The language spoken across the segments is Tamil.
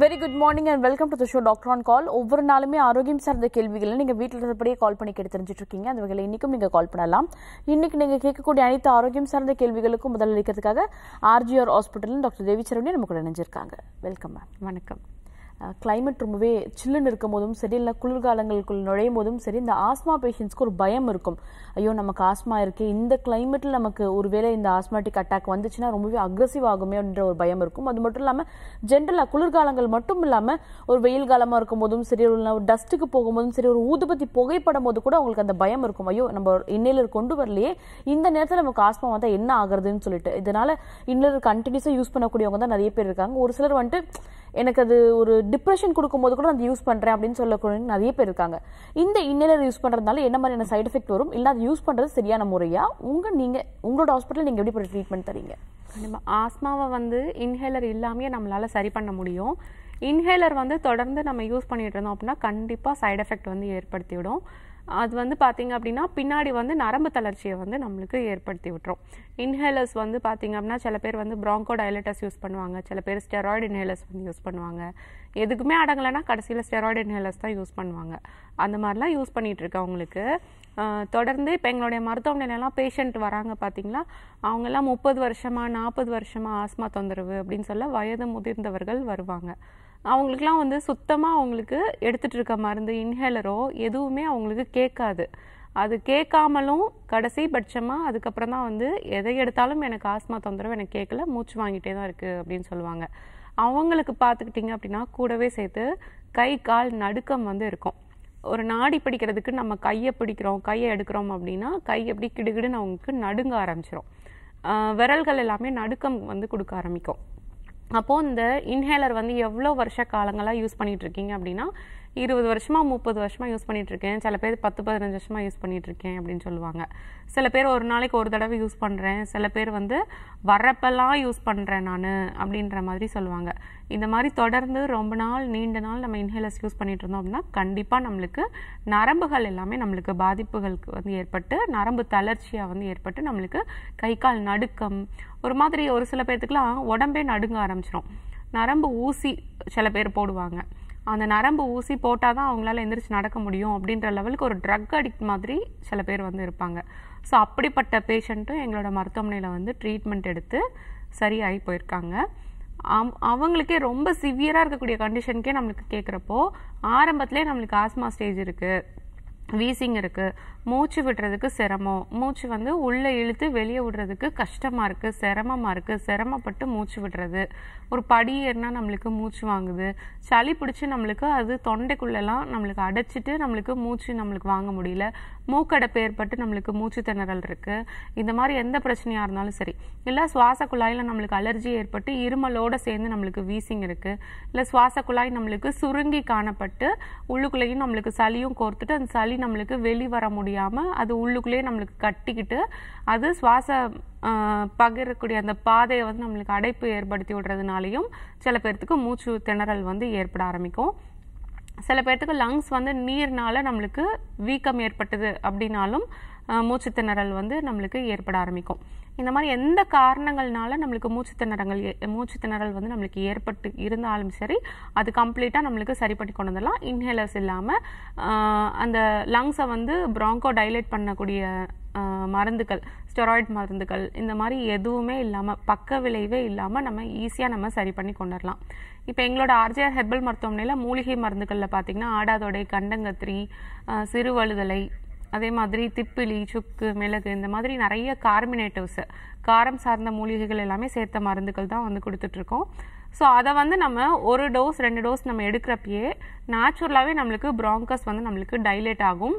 Very good morning and welcome to the show doctor on call ஒவ்வொரு நாளுமே ஆரோக்கியம் சார்ந்த கேள்விகளை நீங்கள் வீட்டில் இருந்தபடியே கால் பண்ணி கேட்டு தெரிஞ்சுட்டு இருக்கீங்க அந்த வகையில் இன்றைக்கும் நீங்கள் கால் பண்ணலாம் இன்னைக்கு நீங்கள் கேட்கக்கூடிய அனைத்து ஆரோக்கியம் சார்ந்த கேள்விகளுக்கும் முதல் அளிக்கிறதுக்காக RGR hospital doctor Devi Saravani நம்ம கூட இணைஞ்சிருக்காங்க வெல்கம் மேம் வணக்கம் கிளைமேட் ரொம்பவே சில்லுன்னு இருக்கும் போதும் சரி இல்லை குளிர்காலங்களுக்குள் நுழையும் போதும் சரி இந்த ஆஸ்மா பேஷண்ட்ஸ்க்கு ஒரு பயம் இருக்கும் ஐயோ நமக்கு ஆஸ்மா இருக்கு இந்த கிளைமேட்டில் நமக்கு ஒருவேளை இந்த ஆஸ்மாட்டிக் அட்டாக் வந்துச்சுன்னா ரொம்பவே அக்ரஸிவ் ஆகுமே அப்படின்ற ஒரு பயம் இருக்கும் அது மட்டும் இல்லாமல் ஜென்ரலாக குளிர்காலங்கள் மட்டும் இல்லாமல் ஒரு வெயில் காலமாக இருக்கும் போதும் சரி ஒரு டஸ்ட்டுக்கு போகும்போதும் சரி ஒரு ஊதுபத்தி புகைப்படும் போது கூட அவங்களுக்கு அந்த பயம் இருக்கும் ஐயோ நம்ம இன்னேலர் கொண்டு வரலையே இந்த நேரத்தில் நமக்கு ஆஸ்மா வந்தால் என்ன ஆகுறதுன்னு சொல்லிட்டு இதனால இன்னலர் கண்டினியூஸாக யூஸ் பண்ணக்கூடியவங்க தான் நிறைய பேர் இருக்காங்க ஒரு சிலர் வந்துட்டு எனக்கு அது ஒரு டிப்ரெஷன் கொடுக்கும்போது கூட நான் யூஸ் பண்றேன் அப்படின்னு சொல்லக்கூடிய நிறைய பேர் இருக்காங்க இந்த இன்னலர் யூஸ் பண்றதுனால என்ன மாதிரியான சைடு எஃபெக்ட் வரும் இல்ல அது யூஸ் பண்றது சரியான முறையா உங்க நீங்க உங்களோட ஹாஸ்பிட்டல் நீங்க எப்படி ட்ரீட்மெண்ட் தரீங்க கண்டிப்பாக ஆஸ்மாவை வந்து இன்ஹேலர் இல்லாமையே நம்மளால சரி பண்ண முடியும் இன்ஹேலர் வந்து தொடர்ந்து நம்ம யூஸ் பண்ணிட்டு இருந்தோம் அப்படின்னா கண்டிப்பாக சைடு எஃபெக்ட் வந்து ஏற்படுத்தி விடும் அது வந்து பார்த்தீங்க அப்படின்னா பின்னாடி வந்து நரம்பு தளர்ச்சியை வந்து நம்மளுக்கு ஏற்படுத்தி விட்டுரும் இன்ஹேலர்ஸ் வந்து பார்த்தீங்க அப்படின்னா சில பேர் வந்து ப்ராங்கோ டைலட்டஸ் யூஸ் பண்ணுவாங்க சில பேர் ஸ்டெராய்டு இன்ஹேலர்ஸ் வந்து யூஸ் பண்ணுவாங்க எதுக்குமே அடங்கலைன்னா கடைசியில் ஸ்டெராய்டு இன்ஹேலர்ஸ் தான் யூஸ் பண்ணுவாங்க அந்த மாதிரிலாம் யூஸ் பண்ணிட்டு இருக்கவங்களுக்கு ஆஹ், தொடர்ந்து இப்போ எங்களுடைய மருத்துவமனையிலலாம் பேஷண்ட் வராங்க பார்த்தீங்களா அவங்கெல்லாம் முப்பது வருஷமா நாற்பது வருஷமா ஆஸ்மா தொந்தரவு அப்படின்னு சொல்ல வயது முதிர்ந்தவர்கள் வருவாங்க அவங்களுக்குலாம் வந்து சுத்தமாக அவங்களுக்கு எடுத்துட்டு இருக்க மருந்து இன்ஹேலரோ எதுவுமே அவங்களுக்கு கேட்காது அது கேட்காமலும் கடைசி பட்சமாக அதுக்கப்புறம் தான் வந்து எதை எடுத்தாலும் எனக்கு ஆஸ்மா தொந்தரவு எனக்கு கேட்கல மூச்சு வாங்கிட்டே தான் இருக்குது அப்படின்னு சொல்லுவாங்க அவங்களுக்கு பார்த்துக்கிட்டிங்க அப்படின்னா கூடவே சேர்த்து கை கால் நடுக்கம் வந்து இருக்கும் ஒரு நாடி பிடிக்கிறதுக்கு நம்ம கையை பிடிக்கிறோம் கையை எடுக்கிறோம் அப்படின்னா கை எப்படி கிடுகிடுன்னு அவங்களுக்கு நடுங்க ஆரம்பிச்சிரும் ஆஹ் விரல்கள் எல்லாமே நடுக்கம் வந்து கொடுக்க ஆரம்பிக்கும் அப்போது இந்த இன்ஹேலர் வந்து எவ்வளோ வருஷ காலங்களாக யூஸ் பண்ணிட்டு இருக்கீங்க அப்படின்னா இருபது வருஷமா முப்பது வருஷமா யூஸ் பண்ணிட்டு இருக்கேன் சில பேர் பத்து பதினஞ்சு வருஷமா யூஸ் பண்ணிட்டு இருக்கேன் அப்படின்னு சொல்லுவாங்க சில பேர் ஒரு நாளைக்கு ஒரு தடவை யூஸ் பண்றேன் சில பேர் வந்து வர்றப்பெல்லாம் யூஸ் பண்றேன் நான் அப்படின்ற மாதிரி சொல்லுவாங்க இந்த மாதிரி தொடர்ந்து ரொம்ப நாள் நீண்ட நாள் நம்ம இன்ஹேலர்ஸ் யூஸ் பண்ணிட்டு இருந்தோம் அப்படின்னா கண்டிப்பா நம்மளுக்கு நரம்புகள் எல்லாமே நம்மளுக்கு பாதிப்புகளுக்கு வந்து ஏற்பட்டு நரம்பு தளர்ச்சியா வந்து ஏற்பட்டு நம்மளுக்கு கை கால் நடுக்கம் ஒரு மாதிரி ஒரு சில பேர்த்துக்குலாம் உடம்பே நடுங்க ஆரம்பிச்சிடும் நரம்பு ஊசி சில பேர் போடுவாங்க அந்த நரம்பு ஊசி போட்டால் தான் அவங்களால எந்திரிச்சு நடக்க முடியும் அப்படின்ற லெவலுக்கு ஒரு ட்ரக் அடிக்ட் மாதிரி சில பேர் வந்து இருப்பாங்க ஸோ அப்படிப்பட்ட பேஷண்ட்டும் எங்களோட மருத்துவமனையில் வந்து ட்ரீட்மெண்ட் எடுத்து சரியாகி போயிருக்காங்க அவ- அவங்களுக்கே ரொம்ப சிவியராக இருக்கக்கூடிய கண்டிஷனுக்கே நம்மளுக்கு கேட்குறப்போ ஆரம்பத்திலே நம்மளுக்கு ஆஸ்மா ஸ்டேஜ் இருக்குது வீசிங் இருக்கு மூச்சு விடுறதுக்கு சிரமம் மூச்சு வந்து உள்ள இழுத்து வெளியே விடுறதுக்கு கஷ்டமா இருக்கு சிரமமா இருக்கு சிரமப்பட்டு மூச்சு விடுறது ஒரு படி ஏறினா நம்மளுக்கு மூச்சு வாங்குது சளி பிடிச்சி நம்மளுக்கு அது தொண்டைக்குள்ளெல்லாம் நம்மளுக்கு அடைச்சிட்டு நம்மளுக்கு மூச்சு நம்மளுக்கு வாங்க முடியல மூக்கடைப்பு ஏற்பட்டு நம்மளுக்கு மூச்சு திணறல் இருக்கு இந்த மாதிரி எந்த பிரச்சனையா இருந்தாலும் சரி இல்ல சுவாச குழாயில நம்மளுக்கு அலர்ஜி ஏற்பட்டு இருமலோட சேர்ந்து நம்மளுக்கு வீசிங் இருக்கு இல்ல சுவாச குழாய் நம்மளுக்கு சுருங்கி காணப்பட்டு உள்ளுக்குள்ளேயும் நம்மளுக்கு சளியும் கோர்த்துட்டு அந்த சளி நம்மளுக்கு வெளி வர முடியாம அது உள்ளுக்குள்ளேயே நம்மளுக்கு கட்டிக்கிட்டு அது சுவாச ஆஹ், பகிரக்கூடிய அந்த பாதையை வந்து நம்மளுக்கு அடைப்பு ஏற்படுத்தி விடுறதுனாலையும் சில பேர்த்துக்கு மூச்சு திணறல் வந்து ஏற்பட ஆரம்பிக்கும் சில பேர்த்துக்கு லங்ஸ் வந்து நீர்னால நம்மளுக்கு வீக்கம் ஏற்பட்டது அப்படின்னாலும் அஹ், மூச்சு திணறல் வந்து நம்மளுக்கு ஏற்பட ஆரம்பிக்கும் இந்த மாதிரி எந்த காரணங்கள்னால நம்மளுக்கு மூச்சு திணறங்கள் ஏ- மூச்சு திணறல் வந்து நம்மளுக்கு ஏற்பட்டு இருந்தாலும் சரி அது கம்ப்ளீட்டாக நம்மளுக்கு சரி பண்ணி கொண்டு வந்துடலாம் இன்ஹேலர்ஸ் இல்லாமல் அந்த லங்ஸை வந்து ப்ராங்கோ டைலேட் பண்ணக்கூடிய அஹ், மருந்துகள் ஸ்டெராய்ட் மருந்துகள் இந்த மாதிரி எதுவுமே இல்லாமல் பக்க விளைவே இல்லாமல் நம்ம ஈஸியாக நம்ம சரி பண்ணி கொண்டு வரலாம் இப்போ எங்களோட ஆர்ஜிஆர் ஹெர்பல் மருத்துவமனையில் மூலிகை மருந்துகளில் பார்த்தீங்கன்னா ஆடாதொடை கண்டங்கத்திரி அஹ், சிறுவழுதலை அதே மாதிரி திப்பிலி சுக்கு மிளகு இந்த மாதிரி நிறைய கார்மினேட்டிவ்ஸ் காரம் சார்ந்த மூலிகைகள் எல்லாமே சேர்த்த மருந்துகள் தான் வந்து கொடுத்துட்ருக்கோம் ஸோ அதை வந்து நம்ம ஒரு டோஸ் ரெண்டு டோஸ் நம்ம எடுக்கிறப்பயே நேச்சுரலாகவே நம்மளுக்கு ப்ராங்கஸ் வந்து நம்மளுக்கு டைலேட் ஆகும்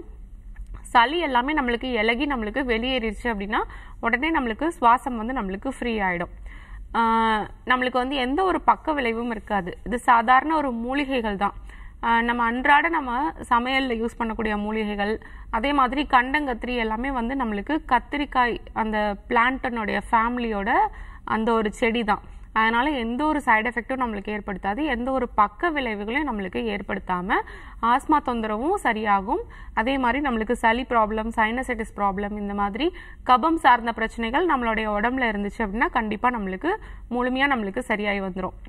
சளி எல்லாமே நம்மளுக்கு இலகி நம்மளுக்கு வெளியேறிடுச்சு அப்படின்னா உடனே நம்மளுக்கு சுவாசம் வந்து நம்மளுக்கு ஃப்ரீ ஆயிடும் ஆஹ் நம்மளுக்கு வந்து எந்த ஒரு பக்க விளைவும் இருக்காது இது சாதாரண ஒரு மூலிகைகள் தான் ஆஹ் நம்ம அன்றாட நம்ம சமையல்ல யூஸ் பண்ணக்கூடிய மூலிகைகள் அதே மாதிரி கண்டங்கத்திரி எல்லாமே வந்து நம்மளுக்கு கத்திரிக்காய் அந்த பிளான்டனுடைய ஃபேமிலியோட அந்த ஒரு செடி தான் அதனால எந்த ஒரு சைடு எஃபெக்ட்டும் நம்மளுக்கு ஏற்படுத்தாது எந்த ஒரு பக்க விளைவுகளையும் நம்மளுக்கு ஏற்படுத்தாம ஆஸ்மா தொந்தரவும் சரியாகும் அதே மாதிரி நம்மளுக்கு சளி ப்ராப்ளம் சைனசைட்டிஸ் ப்ராப்ளம் இந்த மாதிரி கபம் சார்ந்த பிரச்சனைகள் நம்மளுடைய உடம்புல இருந்துச்சு அப்படின்னா கண்டிப்பா நம்மளுக்கு முழுமையா நம்மளுக்கு சரியாகி வந்துடும்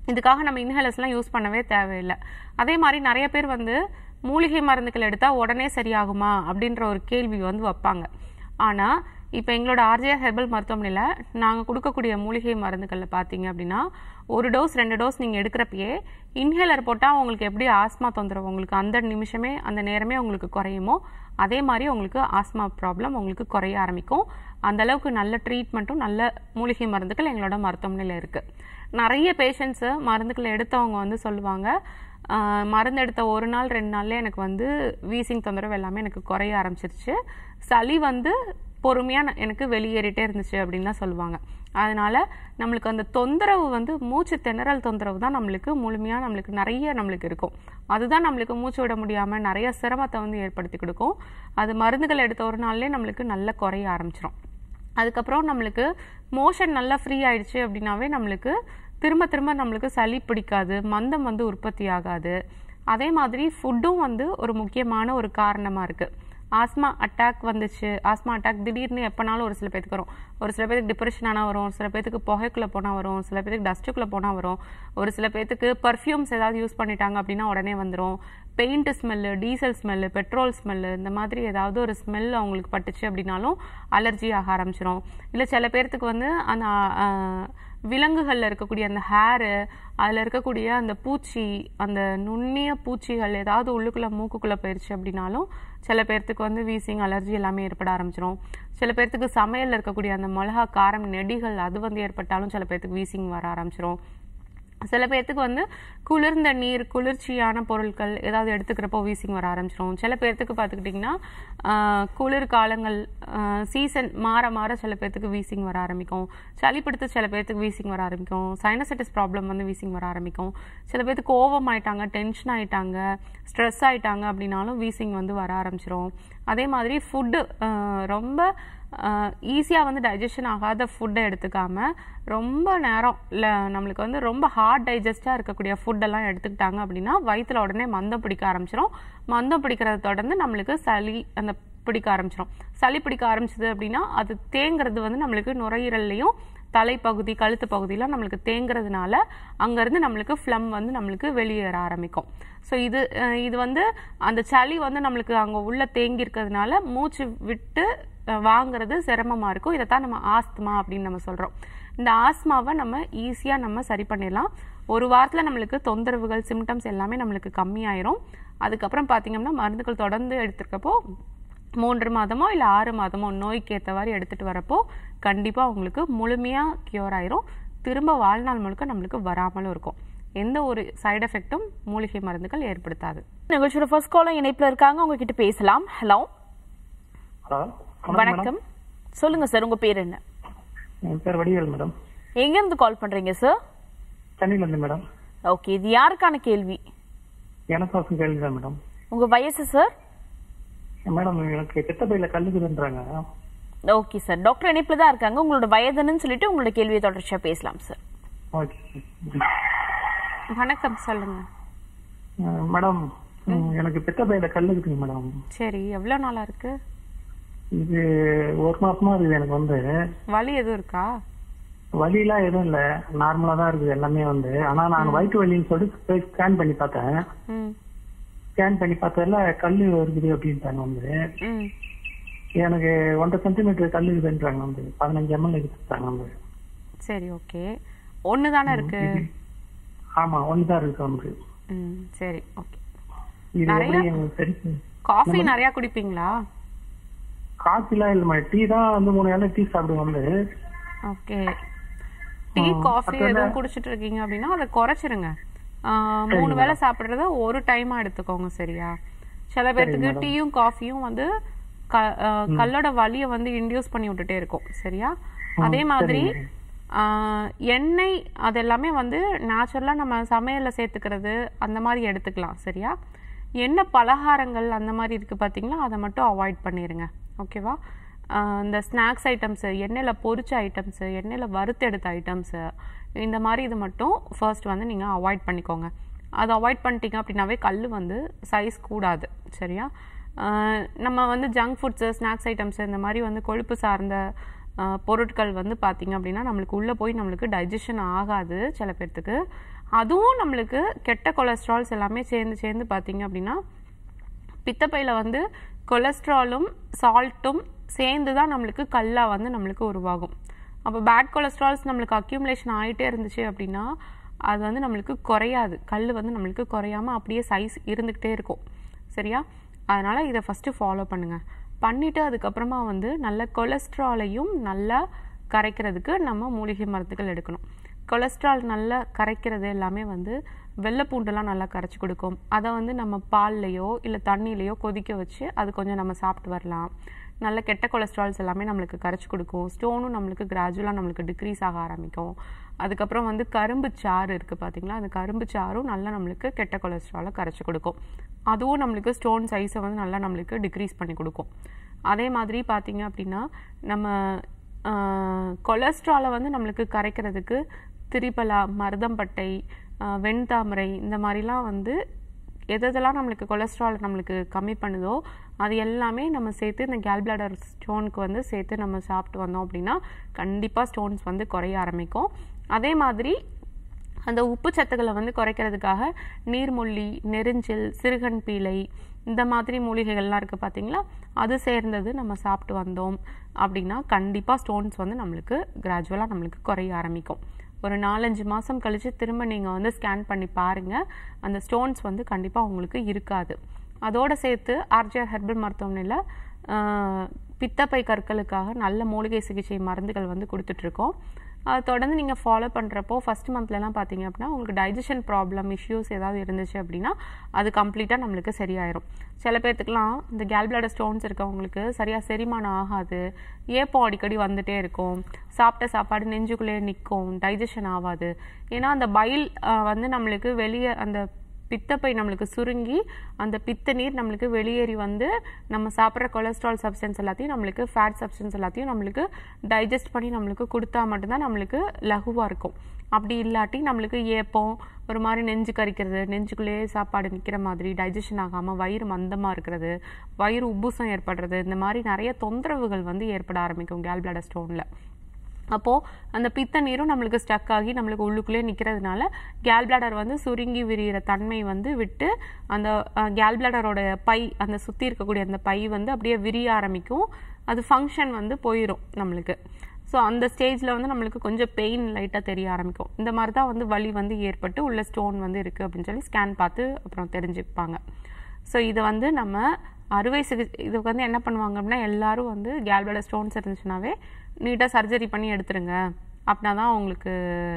இதுக்காக நம்ம இன்ஹேலர்ஸ்லாம் யூஸ் பண்ணவே தேவையில்லை அதே மாதிரி நிறைய பேர் வந்து மூலிகை மருந்துகள் எடுத்தால் உடனே சரியாகுமா அப்படின்ற ஒரு கேள்வி வந்து வைப்பாங்க ஆனால் இப்போ எங்களோட ஆர்ஜிஆர் ஹெர்பல் மருத்துவமனையில் நாங்கள் கொடுக்கக்கூடிய மூலிகை மருந்துகளில் பார்த்தீங்க அப்படின்னா ஒரு டோஸ் ரெண்டு டோஸ் நீங்கள் எடுக்கிறப்பயே இன்ஹேலர் போட்டால் உங்களுக்கு எப்படி ஆஸ்மா தொந்தரவு உங்களுக்கு அந்த நிமிஷமே அந்த நேரமே உங்களுக்கு குறையுமோ அதே மாதிரி உங்களுக்கு ஆஸ்மா ப்ராப்ளம் உங்களுக்கு குறைய ஆரம்பிக்கும் அந்த அளவுக்கு நல்ல ட்ரீட்மெண்ட்டும் நல்ல மூலிகை மருந்துகள் எங்களோட மருத்துவமனையில் இருக்குது நிறைய பேஷண்ட்ஸு மருந்துகளை எடுத்தவங்க வந்து சொல்லுவாங்க ஆஹ் மருந்து எடுத்த ஒரு நாள் ரெண்டு நாள்ல எனக்கு வந்து வீசிங் தொந்தரவு எல்லாமே எனக்கு குறைய ஆரம்பிச்சிருச்சு சளி வந்து பொறுமையாக எனக்கு வெளியேறிட்டே இருந்துச்சு அப்படின்னு தான் சொல்லுவாங்க அதனால நம்மளுக்கு அந்த தொந்தரவு வந்து மூச்சு திணறல் தொந்தரவு தான் நம்மளுக்கு முழுமையாக நம்மளுக்கு நிறைய நம்மளுக்கு இருக்கும் அதுதான் நம்மளுக்கு மூச்சு விட முடியாமல் நிறைய சிரமத்தை வந்து ஏற்படுத்தி கொடுக்கும் அது மருந்துகள் எடுத்த ஒரு நாள்லேயே நம்மளுக்கு நல்ல குறைய ஆரம்பிச்சிரும் அதுக்கப்புறம் நம்மளுக்கு மோஷன் நல்லா ஃப்ரீ ஆயிடுச்சு அப்படின்னாவே நம்மளுக்கு திரும்ப திரும்ப நம்மளுக்கு சளி பிடிக்காது மந்தம் வந்து உற்பத்தி ஆகாது அதே மாதிரி ஃபுட்டும் வந்து ஒரு முக்கியமான ஒரு காரணமாக இருக்குது ஆஸ்மா அட்டாக் வந்துச்சு ஆஸ்மா அட்டாக் திடீர்னு எப்போனாலும் ஒரு சில பேத்துக்கு வரும் ஒரு சில பேருக்கு டிப்ரெஷன் ஆனால் வரும் ஒரு சில பேத்துக்கு புகைக்குள்ளே போனால் வரும் சில பேத்துக்கு டஸ்ட்டுக்குள்ளே போனால் வரும் ஒரு சில பேத்துக்கு பர்ஃப்யூம்ஸ் ஏதாவது யூஸ் பண்ணிட்டாங்க அப்படின்னா உடனே வந்துடும் paint smell diesel smell petrol smell இந்த மாதிரி ஏதாவது ஒரு ஸ்மெல் அவங்களுக்கு பட்டுச்சு அப்படின்னாலும் அலர்ஜி ஆக ஆரம்பிச்சிரும் இல்லை சில பேர்த்துக்கு வந்து அந்த ஆஹ், விலங்குகளில் இருக்கக்கூடிய அந்த ஹேரு அதில் இருக்கக்கூடிய அந்த பூச்சி அந்த நுண்ணிய பூச்சிகள் ஏதாவது உள்ளுக்குள்ளே மூக்குக்குள்ளே போயிடுச்சு அப்படின்னாலும் சில பேர்த்துக்கு வந்து வீசிங் அலர்ஜி எல்லாமே ஏற்பட ஆரம்பிச்சிரும் சில பேர்த்துக்கு சமையலில் இருக்கக்கூடிய அந்த மிளகா காரம் நெடிகள் அது வந்து ஏற்பட்டாலும் சில பேர்த்துக்கு வீசிங் வர ஆரம்பிச்சிரும் சில பேர்த்துக்கு வந்து குளிர்ந்த நீர் குளிர்ச்சியான பொருட்கள் ஏதாவது எடுத்துக்கிறப்போ வீசிங் வர ஆரம்பிச்சிரும் சில பேர்த்துக்கு பார்த்துக்கிட்டிங்கன்னா ஆஹ், குளிர் காலங்கள் சீசன் மாற மாற சில பேர்த்துக்கு வீசிங் வர ஆரம்பிக்கும் சளி பிடித்து சில பேர்த்துக்கு வீசிங் வர ஆரம்பிக்கும் சைனசைட்டிஸ் ப்ராப்ளம் வந்து வீசிங் வர ஆரம்பிக்கும் சில பேர்த்துக்கு கோவம் ஆயிட்டாங்க டென்ஷன் ஆயிட்டாங்க ஸ்ட்ரெஸ் ஆயிட்டாங்க அப்படின்னாலும் வீசிங் வந்து வர ஆரம்பிச்சிரும் அதே மாதிரி ஃபுட்டு ரொம்ப ஈஸியாக வந்து டைஜஷன் ஆகாத ஃபுட்டை எடுத்துக்காம ரொம்ப நேரம் இல்லை நம்மளுக்கு வந்து ரொம்ப ஹார்ட் டைஜஸ்டாக இருக்கக்கூடிய ஃபுட்டெல்லாம் எடுத்துக்கிட்டாங்க அப்படின்னா வயிற்றுல உடனே மந்தம் பிடிக்க ஆரம்பிச்சிரும் மந்தம் பிடிக்கிறத தொடர்ந்து நம்மளுக்கு சளி அந்த பிடிக்க ஆரம்பிச்சிரும் சளி பிடிக்க ஆரம்பிச்சது அப்படின்னா அது தேங்கிறது வந்து நம்மளுக்கு நுரையீரல்லையும் தலைப்பகுதி கழுத்து பகுதியில் நம்மளுக்கு தேங்குறதுனால அங்கேருந்து நம்மளுக்கு ஃப்ளம் வந்து நம்மளுக்கு வெளியேற ஆரம்பிக்கும் ஸோ இது அஹ், இது வந்து அந்த சளி வந்து நம்மளுக்கு அங்கே உள்ள தேங்கி இருக்கிறதுனால மூச்சு விட்டு அஹ், வாங்குறது சிரமமாக இருக்கும் இதைத்தான் நம்ம ஆஸ்துமா அப்படின்னு நம்ம சொல்கிறோம் இந்த ஆஸ்மாவை நம்ம ஈஸியாக நம்ம சரி பண்ணிடலாம் ஒரு வாரத்தில் நம்மளுக்கு தொந்தரவுகள் சிம்டம்ஸ் எல்லாமே நம்மளுக்கு கம்மியாயிரும் அதுக்கப்புறம் பார்த்தீங்கன்னா மருந்துகள் தொடர்ந்து எடுத்துருக்கப்போ மூன்று மாதமோ இல்லை ஆறு மாதமோ நோய்க்கு ஏற்றவாறு எடுத்துகிட்டு வரப்போ கண்டிப்பாக உங்களுக்கு முழுமையாக க்யூர் ஆயிரும் திரும்ப வாழ்நாள் முழுக்க நம்மளுக்கு வராமலும் இருக்கும் எந்த ஒரு சைடு எஃபெக்ட்டும் மூலிகை மருந்துகள் ஏற்படுத்தாது நிகழ்ச்சியோட ஃபர்ஸ்ட் காலம் இணைப்புல இருக்காங்க உங்ககிட்ட பேசலாம் ஹலோ ஹலோ வணக்கம் சொல்லுங்க சார் உங்க பேர் என்ன என் பேர் வடிவேல் மேடம் எங்க இருந்து கால் பண்றீங்க சார் சென்னையிலேருந்து மேடம் ஓகே இது யாருக்கான கேள்வி எனக்கோசம் கேள்வி தான் மேடம் உங்க வயசு சார் மேடம் எனக்கு பித்தப்பையில கல்லுக்குதுன்றாங்க ஓகே சார் டாக்டர் இணைப்புல தான் இருக்காங்க உங்களோட வயதுன்னு சொல்லிட்டு உங்களோட கேள்வியை தொடர்ச்சியா பேசலாம் சார் ஓகே வணக்கம் சொல்லுங்க அஹ் மேடம் ம், எனக்கு பித்தப்பையில கல்லுக்குதுங்க மேடம் சரி எவ்வளோ நாளா இருக்கு இது ஒரு மாசமா இருக்குது எனக்கு வந்து வலி எதுவும் இருக்கா வலிலாம் எதுவும் இல்ல நார்மலா தான் இருக்குது எல்லாமே வந்து ஆனா நான் வயிற்று வலின்னு சொல்லிட்டு போய் ஸ்கேன் பண்ணி பார்த்தேன் ம் ஸ்கேன் பண்ணி பார்த்ததுல கல்லு இருக்குது அப்படின்ட்டாங்க வந்து ம் எனக்கு ஒன்றரை சென்டிமீட்டர் கல்லு இருக்குதுன்றாங்க வந்து பதினஞ்சு எம்எல் இருக்குதுன்றாங்க வந்து சரி ஓகே ஒன்று தானே இருக்கு ஆமா ஒண்ணுதான் இருக்கு வந்து ம் சரி ஓகே இது நிறைய- எப்படி எனக்கு தெரிஞ்சு காஃபி நிறையா குடிப்பீங்களா காஃபிலாம் இல்ல மேடம் டீ தான் வந்து மூணு வேளை டீ சாப்பிடுவோம் வந்து ஓகே டீ காஃபி எதுவும் குடிச்சிட்டு இருக்கீங்க அப்படின்னா அதை குறைச்சிருங்க ஆ, மூணு வேளை சாப்பிட்றத ஒரு டைமா எடுத்துக்கோங்க சரியா சில பேர்த்துக்கு டீயும் காஃபியும் வந்து க- ஆ, கல்லோட வலியை வந்து இன்டியூஸ் பண்ணி விட்டுட்டே இருக்கும் சரியா அதே மாதிரி ஆ, எண்ணெய் அது எல்லாமே வந்து நேச்சுரலாக நம்ம சமையலில் சேர்த்துக்கிறது அந்த மாதிரி எடுத்துக்கலாம் சரியா எண்ணெய் பலகாரங்கள் அந்த மாதிரி இருக்குது பார்த்தீங்களா அதை மட்டும் அவாய்ட் பண்ணிடுங்க ஓகேவா ஆஹ் இந்த ஸ்நாக்ஸ் ஐட்டம்ஸு எண்ணெயில் பொரிச்ச ஐட்டம்ஸு எண்ணெயில் வறுத்தெடுத்த ஐட்டம்ஸு இந்த மாதிரி இது மட்டும் ஃபர்ஸ்ட் வந்து நீங்கள் அவாய்ட் பண்ணிக்கோங்க அதை அவாய்ட் பண்ணிட்டீங்க அப்படின்னாவே கல் வந்து சைஸ் கூடாது சரியா ஆஹ் நம்ம வந்து ஜங்க் ஃபுட்ஸு ஸ்நாக்ஸ் ஐட்டம்ஸு இந்த மாதிரி வந்து கொழுப்பு சார்ந்த ஆஹ் பொருட்கள் வந்து பார்த்தீங்க அப்படின்னா நம்மளுக்கு உள்ளே போய் நம்மளுக்கு டைஜஷன் ஆகாது சில பேர்த்துக்கு அதுவும் நம்மளுக்கு கெட்ட கொலஸ்ட்ரால்ஸ் எல்லாமே சேர்ந்து சேர்ந்து பார்த்தீங்க அப்படின்னா பித்தப்பையில் வந்து கொலஸ்ட்ராலும் சால்ட்டும் சேர்ந்து தான் நம்மளுக்கு கல்லாக வந்து நம்மளுக்கு உருவாகும் அப்போ பேட் கொலஸ்ட்ரால்ஸ் நம்மளுக்கு அக்யூமுலேஷன் ஆகிட்டே இருந்துச்சு அப்படின்னா அது வந்து நம்மளுக்கு குறையாது கல் வந்து நம்மளுக்கு குறையாமல் அப்படியே சைஸ் இருந்துக்கிட்டே இருக்கும் சரியா அதனால் இதை ஃபஸ்ட்டு ஃபாலோ பண்ணுங்கள் பண்ணிவிட்டு அதுக்கப்புறமா வந்து நல்ல கொலஸ்ட்ராலையும் நல்லா கரைக்கிறதுக்கு நம்ம மூலிகை மருந்துகள் எடுக்கணும் கொலஸ்ட்ரால் நல்லா கரைக்கிறது எல்லாமே வந்து வெள்ளைப்பூண்டெல்லாம் நல்லா கரைச்சி கொடுக்கும் அதை வந்து நம்ம பால்லையோ இல்லை தண்ணியிலையோ கொதிக்க வச்சு அது கொஞ்சம் நம்ம சாப்பிட்டு வரலாம் நல்ல கெட்ட கொலஸ்ட்ரால்ஸ் எல்லாமே நம்மளுக்கு கரைச்சி கொடுக்கும் ஸ்டோனும் நம்மளுக்கு கிராஜுவலாக நம்மளுக்கு டிக்ரீஸ் ஆக ஆரம்பிக்கும் அதுக்கப்புறம் வந்து கரும்பு சாறு இருக்குது பார்த்தீங்களா அந்த கரும்பு சாறும் நல்லா நம்மளுக்கு கெட்ட கொலஸ்ட்ராலை கரைச்சி கொடுக்கும் அதுவும் நம்மளுக்கு ஸ்டோன் சைஸை வந்து நல்லா நம்மளுக்கு டிக்ரீஸ் பண்ணி கொடுக்கும் அதே மாதிரி பார்த்தீங்க அப்படின்னா நம்ம கொலஸ்ட்ராலை வந்து நம்மளுக்கு கரைக்கிறதுக்கு திரிபலா மருதம்பட்டை ஆஹ் வெண்தாமரை இந்த மாதிரிலாம் வந்து எதெல்லாம் நம்மளுக்கு கொலஸ்ட்ரால் நம்மளுக்கு கம்மி பண்ணுதோ அது எல்லாமே நம்ம சேர்த்து இந்த கேல்பிளாடர் ஸ்டோனுக்கு வந்து சேர்த்து நம்ம சாப்பிட்டு வந்தோம் அப்படின்னா கண்டிப்பாக ஸ்டோன்ஸ் வந்து குறைய ஆரம்பிக்கும் அதே மாதிரி அந்த உப்பு சத்துக்களை வந்து குறைக்கிறதுக்காக நீர்மொல்லி நெரிஞ்சில் சிறுகன் பீலை இந்த மாதிரி மூலிகைகள்லாம் இருக்குது பார்த்தீங்களா அது சேர்ந்தது நம்ம சாப்பிட்டு வந்தோம் அப்படின்னா கண்டிப்பாக ஸ்டோன்ஸ் வந்து நம்மளுக்கு கிராஜுவலாக நம்மளுக்கு குறைய ஆரம்பிக்கும் ஒரு நாலஞ்சு மாதம் கழித்து திரும்ப நீங்கள் வந்து ஸ்கேன் பண்ணி பாருங்கள் அந்த ஸ்டோன்ஸ் வந்து கண்டிப்பாக உங்களுக்கு இருக்காது அதோடு சேர்த்து ஆர்ஜிஆர் ஹெர்பல் மருத்துவமனையில் ஆஹ், பித்தப்பை கற்களுக்காக நல்ல மூலிகை சிகிச்சை மருந்துகள் வந்து கொடுத்துட்ருக்கோம் அது தொடர்ந்து நீங்கள் ஃபாலோ பண்ணுறப்போ ஃபஸ்ட் மந்த்லலாம் பார்த்தீங்க அப்படின்னா உங்களுக்கு டைஜஷன் ப்ராப்ளம் இஷ்யூஸ் ஏதாவது இருந்துச்சு அப்படின்னா அது கம்ப்ளீட்டாக நம்மளுக்கு சரியாயிரும் சில பேர்த்துக்குலாம் இந்த கேல்பிளாடர் ஸ்டோன்ஸ் இருக்கவங்களுக்கு சரியாக செரிமானம் ஆகாது ஏப்பம் அடிக்கடி வந்துட்டே இருக்கும் சாப்பிட்ட சாப்பாடு நெஞ்சுக்குள்ளே நிற்கும் டைஜஷன் ஆகாது ஏன்னா அந்த பைல் ஆஹ், வந்து நம்மளுக்கு வெளியே அந்த பித்தப்பை நம்மளுக்கு சுருங்கி அந்த பித்த நீர் நம்மளுக்கு வெளியேறி வந்து நம்ம சாப்பிட்ற கொலஸ்ட்ரால் சப்ஸ்டன்ஸ் எல்லாத்தையும் நம்மளுக்கு ஃபேட் சப்ஸ்டன்ஸ் எல்லாத்தையும் நம்மளுக்கு டைஜஸ்ட் பண்ணி நம்மளுக்கு கொடுத்தா மட்டும்தான் நம்மளுக்கு லகுவாக இருக்கும் அப்படி இல்லாட்டி நம்மளுக்கு ஏப்பம் ஒரு மாதிரி நெஞ்சு கரிக்கிறது நெஞ்சுக்குள்ளேயே சாப்பாடு நிற்கிற மாதிரி டைஜஷன் ஆகாமல் வயிறு மந்தமாக இருக்கிறது வயிறு உப்புசம் ஏற்படுறது இந்த மாதிரி நிறைய தொந்தரவுகள் வந்து ஏற்பட ஆரம்பிக்கும் கேல்பிளாடர் ஸ்டோனில் அப்போது அந்த பித்த நீரும் நம்மளுக்கு ஸ்டக் ஆகி நம்மளுக்கு உள்ளுக்குள்ளே நிற்கிறதுனால கேல் பிளாடர் வந்து சுருங்கி விரிகிற தன்மை வந்து விட்டு அந்த கேல் பிளாடரோட பை அந்த சுற்றி இருக்கக்கூடிய அந்த பை வந்து அப்படியே விரிய ஆரம்பிக்கும் அது ஃபங்க்ஷன் வந்து போயிடும் நம்மளுக்கு ஸோ அந்த ஸ்டேஜில் வந்து நம்மளுக்கு கொஞ்சம் பெயின் லைட்டாக தெரிய ஆரம்பிக்கும் இந்த மாதிரி தான் வந்து வலி வந்து ஏற்பட்டு உள்ள ஸ்டோன் வந்து இருக்குது அப்படின்னு சொல்லி ஸ்கேன் பார்த்து அப்புறம் தெரிஞ்சுப்பாங்க ஸோ இதை வந்து நம்ம அறுவை சிகிச்சை இதுக்கு வந்து என்ன பண்ணுவாங்க அப்படின்னா எல்லாரும் வந்து கேல்பேட ஸ்டோன்ஸ் இருந்துச்சுனாவே நீட்டாக சர்ஜரி பண்ணி எடுத்துருங்க அப்படின்னா தான் அவங்களுக்கு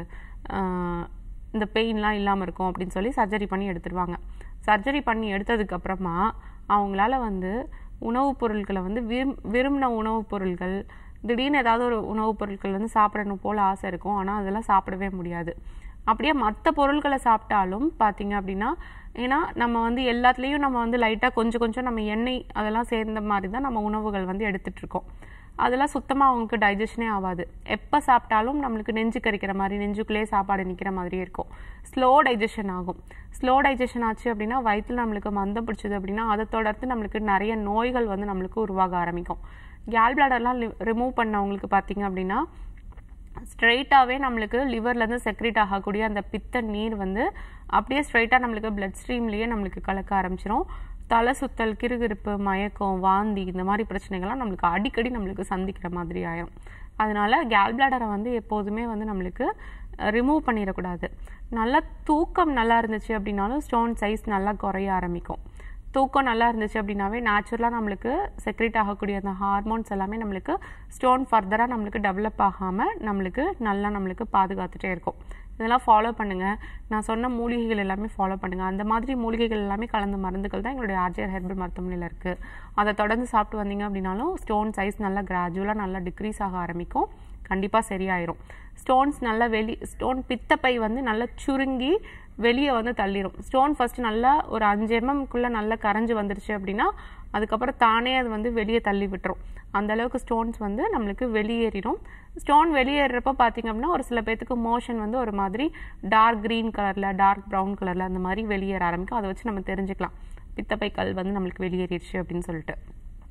ஆஹ், இந்த பெயின்லாம் இல்லாமல் இருக்கும் அப்படின்னு சொல்லி சர்ஜரி பண்ணி எடுத்துருவாங்க சர்ஜரி பண்ணி எடுத்ததுக்கப்புறமா அவங்களால வந்து உணவுப் பொருட்களை வந்து விரும் விரும்பின உணவுப் பொருட்கள் திடீர்னு ஏதாவது ஒரு உணவுப் பொருட்கள் வந்து சாப்பிடணும் போல் ஆசை இருக்கும் ஆனால் அதெல்லாம் சாப்பிடவே முடியாது அப்படியே மற்ற பொருட்களை சாப்பிட்டாலும் பார்த்தீங்க அப்படின்னா ஏன்னா நம்ம வந்து எல்லாத்துலேயும் நம்ம வந்து லைட்டாக கொஞ்சம் கொஞ்சம் நம்ம எண்ணெய் அதெல்லாம் சேர்ந்த மாதிரி தான் நம்ம உணவுகள் வந்து எடுத்துட்டு இருக்கோம் அதெல்லாம் சுத்தமாக அவங்களுக்கு டைஜஷனே ஆகாது எப்போ சாப்பிட்டாலும் நம்மளுக்கு நெஞ்சு கறிக்கிற மாதிரி நெஞ்சுக்குள்ளேயே சாப்பாடு நிற்கிற மாதிரியே இருக்கும் ஸ்லோ டைஜஷன் ஆகும் ஸ்லோ டைஜஷன் ஆச்சு அப்படின்னா வயிற்றில் நம்மளுக்கு மந்தம் பிடிச்சது அப்படின்னா அதை தொடர்ந்து நம்மளுக்கு நிறைய நோய்கள் வந்து நம்மளுக்கு உருவாக ஆரம்பிக்கும் கேல் பிளாடர்லாம் ரிமூவ் பண்ணவங்களுக்கு பார்த்தீங்க அப்படின்னா ஸ்ட்ரெயிட்டாகவே நம்மளுக்கு லிவர்லேருந்து செக்ரேட் ஆகக்கூடிய அந்த பித்த நீர் வந்து அப்படியே ஸ்ட்ரெயிட்டாக நம்மளுக்கு பிளட் ஸ்ட்ரீம்லேயே நம்மளுக்கு கலக்க ஆரம்பிச்சிரும் தலை சுத்தல் கிறுகிறுப்பு மயக்கம் வாந்தி இந்த மாதிரி பிரச்சனைகள்லாம் நம்மளுக்கு அடிக்கடி நம்மளுக்கு சந்திக்கிற மாதிரி ஆயிரும் அதனால கேல் பிளாடரை வந்து எப்போதுமே வந்து நம்மளுக்கு ரிமூவ் பண்ணிடக்கூடாது நல்லா தூக்கம் நல்லா இருந்துச்சு அப்படின்னாலும் ஸ்டோன் சைஸ் நல்லா குறைய ஆரம்பிக்கும் தூக்கம் நல்லா இருந்துச்சு அப்படின்னாவே நேச்சுரலாக நம்மளுக்கு செக்ரேட் ஆகக்கூடிய அந்த ஹார்மோன்ஸ் எல்லாமே நம்மளுக்கு ஸ்டோன் ஃபர்தராக நம்மளுக்கு டெவலப் ஆகாமல் நம்மளுக்கு நல்லா நம்மளுக்கு பாதுகாத்துட்டே இருக்கும் இதெல்லாம் ஃபாலோ பண்ணுங்கள் நான் சொன்ன மூலிகைகள் எல்லாமே ஃபாலோ பண்ணுங்கள் அந்த மாதிரி மூலிகைகள் எல்லாமே கலந்த மருந்துகள் தான் எங்களுடைய ஆர்ஜிஆர் ஹெர்பல் மருத்துவமனையில் இருக்குது அதை தொடர்ந்து சாப்பிட்டு வந்தீங்க அப்படின்னாலும் ஸ்டோன் சைஸ் நல்லா கிராஜுவலாக நல்லா டிக்ரீஸ் ஆக ஆரம்பிக்கும் கண்டிப்பாக சரியாயிரும் ஸ்டோன்ஸ் நல்லா வெளி ஸ்டோன் பித்தப்பை வந்து நல்லா சுருங்கி வெளியே வந்து தள்ளிரும் ஸ்டோன் ஃபர்ஸ்ட் நல்லா ஒரு அஞ்சு எம்எம்குள்ளே நல்லா கரைஞ்சு வந்துருச்சு அப்படின்னா அதுக்கப்புறம் தானே அது வந்து வெளியே தள்ளி விட்டுரும் அந்த அளவுக்கு ஸ்டோன்ஸ் வந்து நம்மளுக்கு வெளியேறிடும் ஸ்டோன் வெளியேறப்ப பார்த்தீங்க அப்படின்னா ஒரு சில பேர்த்துக்கு மோஷன் வந்து ஒரு மாதிரி டார்க் க்ரீன் கலரில் டார்க் ப்ரௌன் கலரில் அந்த மாதிரி வெளியேற ஆரம்பிக்கும் அதை வச்சு நம்ம தெரிஞ்சுக்கலாம் பித்தப்பை கல் வந்து நம்மளுக்கு வெளியேறிடுச்சு அப்படின்னு சொல்லிட்டு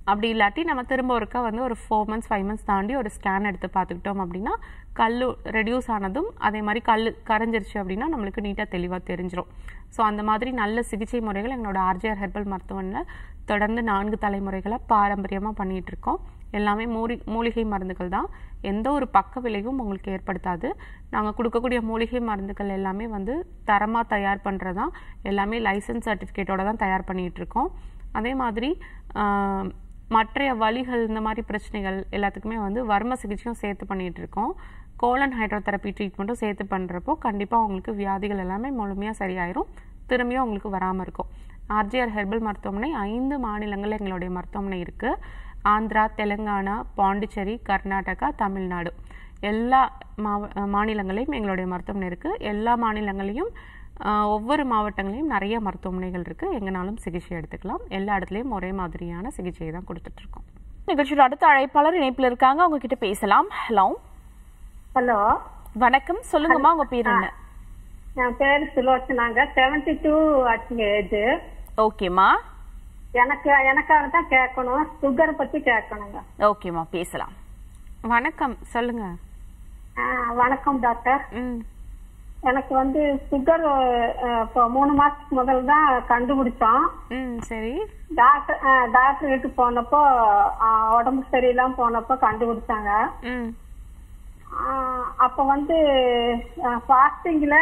அப்படி இல்லாட்டி நம்ம திரும்ப ஒருக்கா வந்து ஒரு ஃபோர் மந்த்ஸ் ஃபைவ் மந்த்ஸ் தாண்டி ஒரு ஸ்கேன் எடுத்து பார்த்துக்கிட்டோம் அப்படின்னா கல் ரெடியூஸ் ஆனதும் அதே மாதிரி கல் கரைஞ்சிருச்சு அப்படின்னா நம்மளுக்கு நீட்டாக தெளிவாக தெரிஞ்சிரும் ஸோ அந்த மாதிரி நல்ல சிகிச்சை முறைகள் எங்களோட ஆர்ஜிஆர் ஹெர்பல் மருத்துவமனையில் தொடர்ந்து நான்கு தலைமுறைகளாக பாரம்பரியமாக பண்ணிட்டு இருக்கோம் எல்லாமே மூலி மூலிகை மருந்துகள் தான் எந்த ஒரு பக்க விளைவும் உங்களுக்கு ஏற்படுத்தாது நாங்கள் கொடுக்கக்கூடிய மூலிகை மருந்துகள் எல்லாமே வந்து தரமாக தயார் பண்ணுறது தான் எல்லாமே லைசன்ஸ் சர்டிஃபிகேட்டோட தான் தயார் பண்ணிட்டு இருக்கோம் அதே மாதிரி ஆஹ், மற்றைய வலிகள் இந்த மாதிரி பிரச்சனைகள் எல்லாத்துக்குமே வந்து வர்ம சிகிச்சையும் சேர்த்து பண்ணிட்டு இருக்கோம் கோலன் ஹைட்ரோதெரப்பி ட்ரீட்மெண்ட்டும் சேர்த்து பண்ணுறப்போ கண்டிப்பாக உங்களுக்கு வியாதிகள் எல்லாமே முழுமையாக சரியாயிரும் திரும்பியும் உங்களுக்கு வராமல் இருக்கும் ஆர்ஜிஆர் ஹெர்பல் மருத்துவமனை ஐந்து மாநிலங்களில் எங்களுடைய மருத்துவமனை இருக்குது ஆந்திரா தெலுங்கானா பாண்டிச்சேரி கர்நாடகா தமிழ்நாடு எல்லா மாவ மாநிலங்களையும் எங்களுடைய மருத்துவமனை இருக்குது எல்லா மாநிலங்களையும் ஆஹ், ஒவ்வொரு மாவட்டங்களையும் நிறைய மருத்துவமனைகள் இருக்குது எங்கனாலும் சிகிச்சை எடுத்துக்கலாம் எல்லா இடத்துலையும் ஒரே மாதிரியான சிகிச்சையை தான் கொடுத்துட்ருக்கோம் நிகழ்ச்சியோட அடுத்த அழைப்பாளர் இணைப்புல இருக்காங்க அவங்க கிட்ட பேசலாம் ஹலோ ஹலோ வணக்கம் சொல்லுங்கம்மா உங்க பேர் என்ன என் பேர் சுலோச்சனாங்க செவன்டி டூ ஆச்சுங்க ஏஜ் ஓகேம்மா எனக்கு எனக்காக தான் கேட்கணும் சுகர் பத்தி கேட்கணுங்க ஓகேம்மா பேசலாம் வணக்கம் சொல்லுங்க ஆ, வணக்கம் டாக்டர் ம் எனக்கு வந்து சுகர் இப்போ மூணு மாசத்துக்கு முதல்ல தான் கண்டுபிடிச்சோம் ம் சரி டாக்டர் ஆ, டாக்டர் வீட்டுக்கு போனப்போ ஆ, உடம்பு சரியில்லாம போனப்போ கண்டுபிடிச்சாங்க ம் ஆ, அப்ப வந்து ஃபாஸ்டிங்ல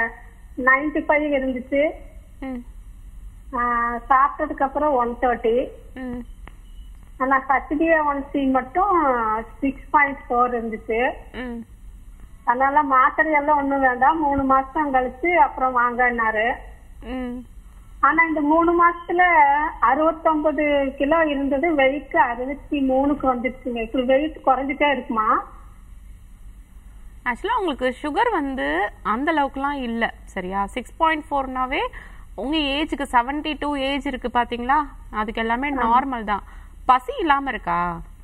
நைன்டி ஃபைவ் இருந்துச்சு ம் ஆ, சாப்பிட்டதுக்கு அப்புறம் ஒன் தேர்ட்டி ம் ஆனா ஹச்டிஏ ஒன் சி மட்டும் சிக்ஸ் பாயிண்ட் ஃபோர் இருந்துச்சு ம் அதனால மாத்திரை எல்லாம் ஒண்ணும் வேண்டாம் மூணு மாசம் கழிச்சு அப்புறம் வாங்கன்னாரு ம் ஆனா இந்த மூணு மாசத்துல அறுபத்தொன்பது கிலோ இருந்தது வெயிட் அறுபத்தி மூணுக்கு வந்துருச்சுங்க இப்படி வெயிட் குறைஞ்சிட்டே இருக்குமா ஆக்சுவலாக உங்களுக்கு சுகர் வந்து அந்த அளவுக்குலாம் இல்லை சரியா சிக்ஸ் பாயிண்ட் ஃபோர்னாவே உங்கள் ஏஜுக்கு செவன்டி டூ ஏஜ் இருக்கு பார்த்தீங்களா அதுக்கு எல்லாமே நார்மல் தான் பசி இல்லாமல் இருக்கா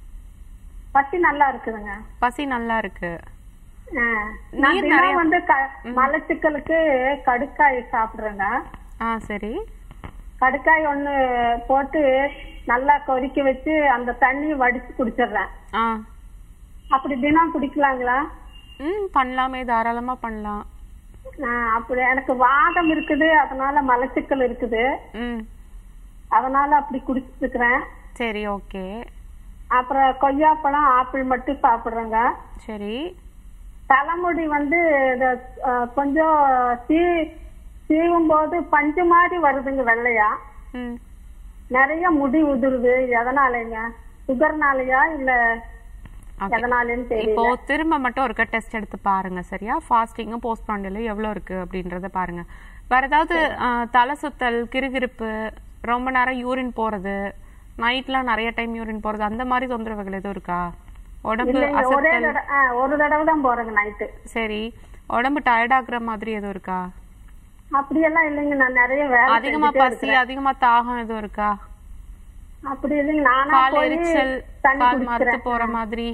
பசி நல்லா இருக்குதுங்க பசி நல்லா இருக்கு ஆ. நான் நீர் தினம் நிறைய- வந்து க- மலச்சிக்கலுக்கு கடுக்காய் சாப்பிடுறேங்க ஆ சரி கடுக்காய் ஒண்ணு போட்டு நல்லா கொதிக்க வச்சு அந்த தண்ணி வடிச்சு குடிச்சிடுறேன் ஆ அப்படி தினம் குடிக்கலாங்களா ம் பண்ணலாமே தாராளமாக பண்ணலாம் ஆ, அப்படி எனக்கு வாதம் இருக்குது அதனால மலச்சிக்கல் இருக்குது ம் அதனால அப்படி குடிச்சிட்டு இருக்கிறேன் சரி ஓகே அப்புறம் கொய்யாப்பழம் ஆப்பிள் மட்டும் சாப்பிடுறேங்க சரி தலைமுடி வந்து இந்த, ஆ, கொஞ்சம் சீ சீவும் போது பஞ்சு மாதிரி வருதுங்க வெள்ளையா ம் நிறைய முடி உதிருது எதனாலங்க சுகர்னாலயா இல்ல Okay. எதனாலன்னு இப்போ தெரியல திரும்ப மட்டும் ஒருக்கா டெஸ்ட் எடுத்து பாருங்க சரியா ஃபாஸ்டிங்கும் போஸ்ட் பாண்டிலும் எவ்வளோ இருக்கு அப்படின்றத பாருங்க வேற ஏதாவது ஆ, தலை சுத்தல் கிறுகிறுப்பு ரொம்ப நேரம் யூரின் போறது நைட்லாம் நிறைய டைம் யூரின் போறது அந்த மாதிரி தொந்தரவுகள் எதுவும் இருக்கா உடம்பு இல்லைங்க ஒரே அசத்தல் தடவை ஆ, ஒரு தடவை தான் போறேங்க நைட்டு சரி உடம்பு டயர்ட் ஆகுற மாதிரி எதுவும் இருக்கா அப்படியெல்லாம் இல்லைங்க நான் நிறைய வேலை அதிகமா செஞ்சுட்டே பசி இருக்கிறேன். அதிகமா தாகம் எதுவும் இருக்கா அப்படி இல்லைங்க நானா கால் போய் எரிச்சல் தண்ணி கால் மறுத்து குடிக்கிறேன் போற மாதிரி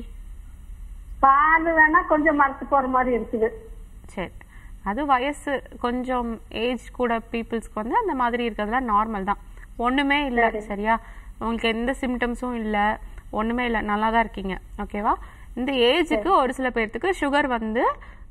பால் வேணா கொஞ்சம் மரத்து போற மாதிரி இருக்குது சரி அது வயசு கொஞ்சம் ஏஜ் கூட பீப்புள்ஸ்க்கு வந்து அந்த மாதிரி இருக்கிறதுலாம் நார்மல் தான் ஒண்ணுமே இல்லை சரியா உங்களுக்கு எந்த சிம்டம்ஸும் இல்லை ஒண்ணுமே இல்லை நல்லா தான் இருக்கீங்க ஓகேவா இந்த ஏஜுக்கு ஒரு சில பேர்த்துக்கு சுகர் வந்து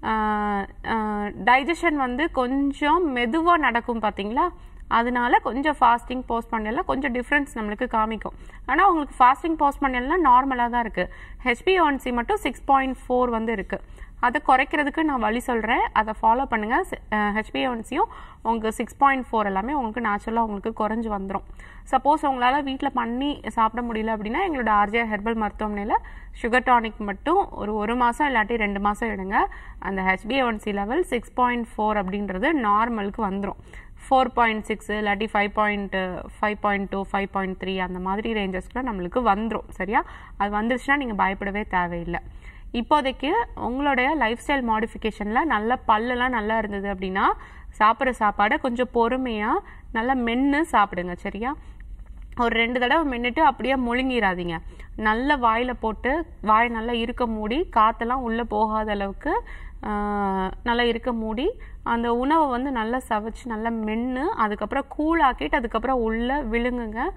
டைஜஷன் வந்து கொஞ்சம் மெதுவா நடக்கும் பாத்தீங்களா அதனால கொஞ்சம் ஃபாஸ்டிங் போஸ்ட் பண்ணல கொஞ்சம் டிஃப்ரென்ஸ் நம்மளுக்கு காமிக்கும் ஆனால் உங்களுக்கு ஃபாஸ்டிங் போஸ்ட் பண்ணலாம் நார்மலாக தான் இருக்குது ஹெச்பிஒன்சி மட்டும் சிக்ஸ் பாயிண்ட் ஃபோர் வந்து இருக்குது அதை குறைக்கிறதுக்கு நான் வழி சொல்கிறேன் அதை ஃபாலோ பண்ணுங்கள் ஹெச்பிஒன்சியும் உங்களுக்கு சிக்ஸ் பாயிண்ட் ஃபோர் எல்லாமே உங்களுக்கு நேச்சுரலாக உங்களுக்கு குறைஞ்சு வந்துடும் சப்போஸ் உங்களால் வீட்டில் பண்ணி சாப்பிட முடியல அப்படின்னா எங்களோட ஆர்ஜிஆர் ஹெர்பல் மருத்துவமனையில் சுகர் டானிக் மட்டும் ஒரு ஒரு மாதம் இல்லாட்டி ரெண்டு மாதம் எடுங்க அந்த ஹெச்பிஒன்சி லெவல் சிக்ஸ் பாயிண்ட் ஃபோர் அப்படின்றது நார்மலுக்கு வந்துடும் ஃபோர் பாயிண்ட் சிக்ஸ் இல்லாட்டி five point five point two five point three அந்த மாதிரி ரேஞ்சஸ்க்குள்ள நம்மளுக்கு வந்துடும் சரியா அது வந்துருச்சுன்னா நீங்கள் பயப்படவே தேவையில்லை இப்போதைக்கு உங்களுடைய லைஃப் ஸ்டைல் மாடிஃபிகேஷனில் நல்ல பல்லெல்லாம் நல்லா இருந்தது அப்படின்னா சாப்பிட்ற சாப்பாடை கொஞ்சம் பொறுமையாக நல்லா மென்று சாப்பிடுங்க சரியா ஒரு ரெண்டு தடவை மென்னுட்டு அப்படியே முழுங்கிடாதீங்க நல்ல வாயில் போட்டு வாய் நல்லா இருக்க மூடி காற்றெல்லாம் உள்ளே போகாத அளவுக்கு ஆஹ், நல்லா இருக்க மூடி அந்த உணவை வந்து நல்லா சவைச்சு நல்லா மென்று அதுக்கப்புறம் கூழாக்கிட்டு அதுக்கப்புறம் உள்ளே விழுங்குங்க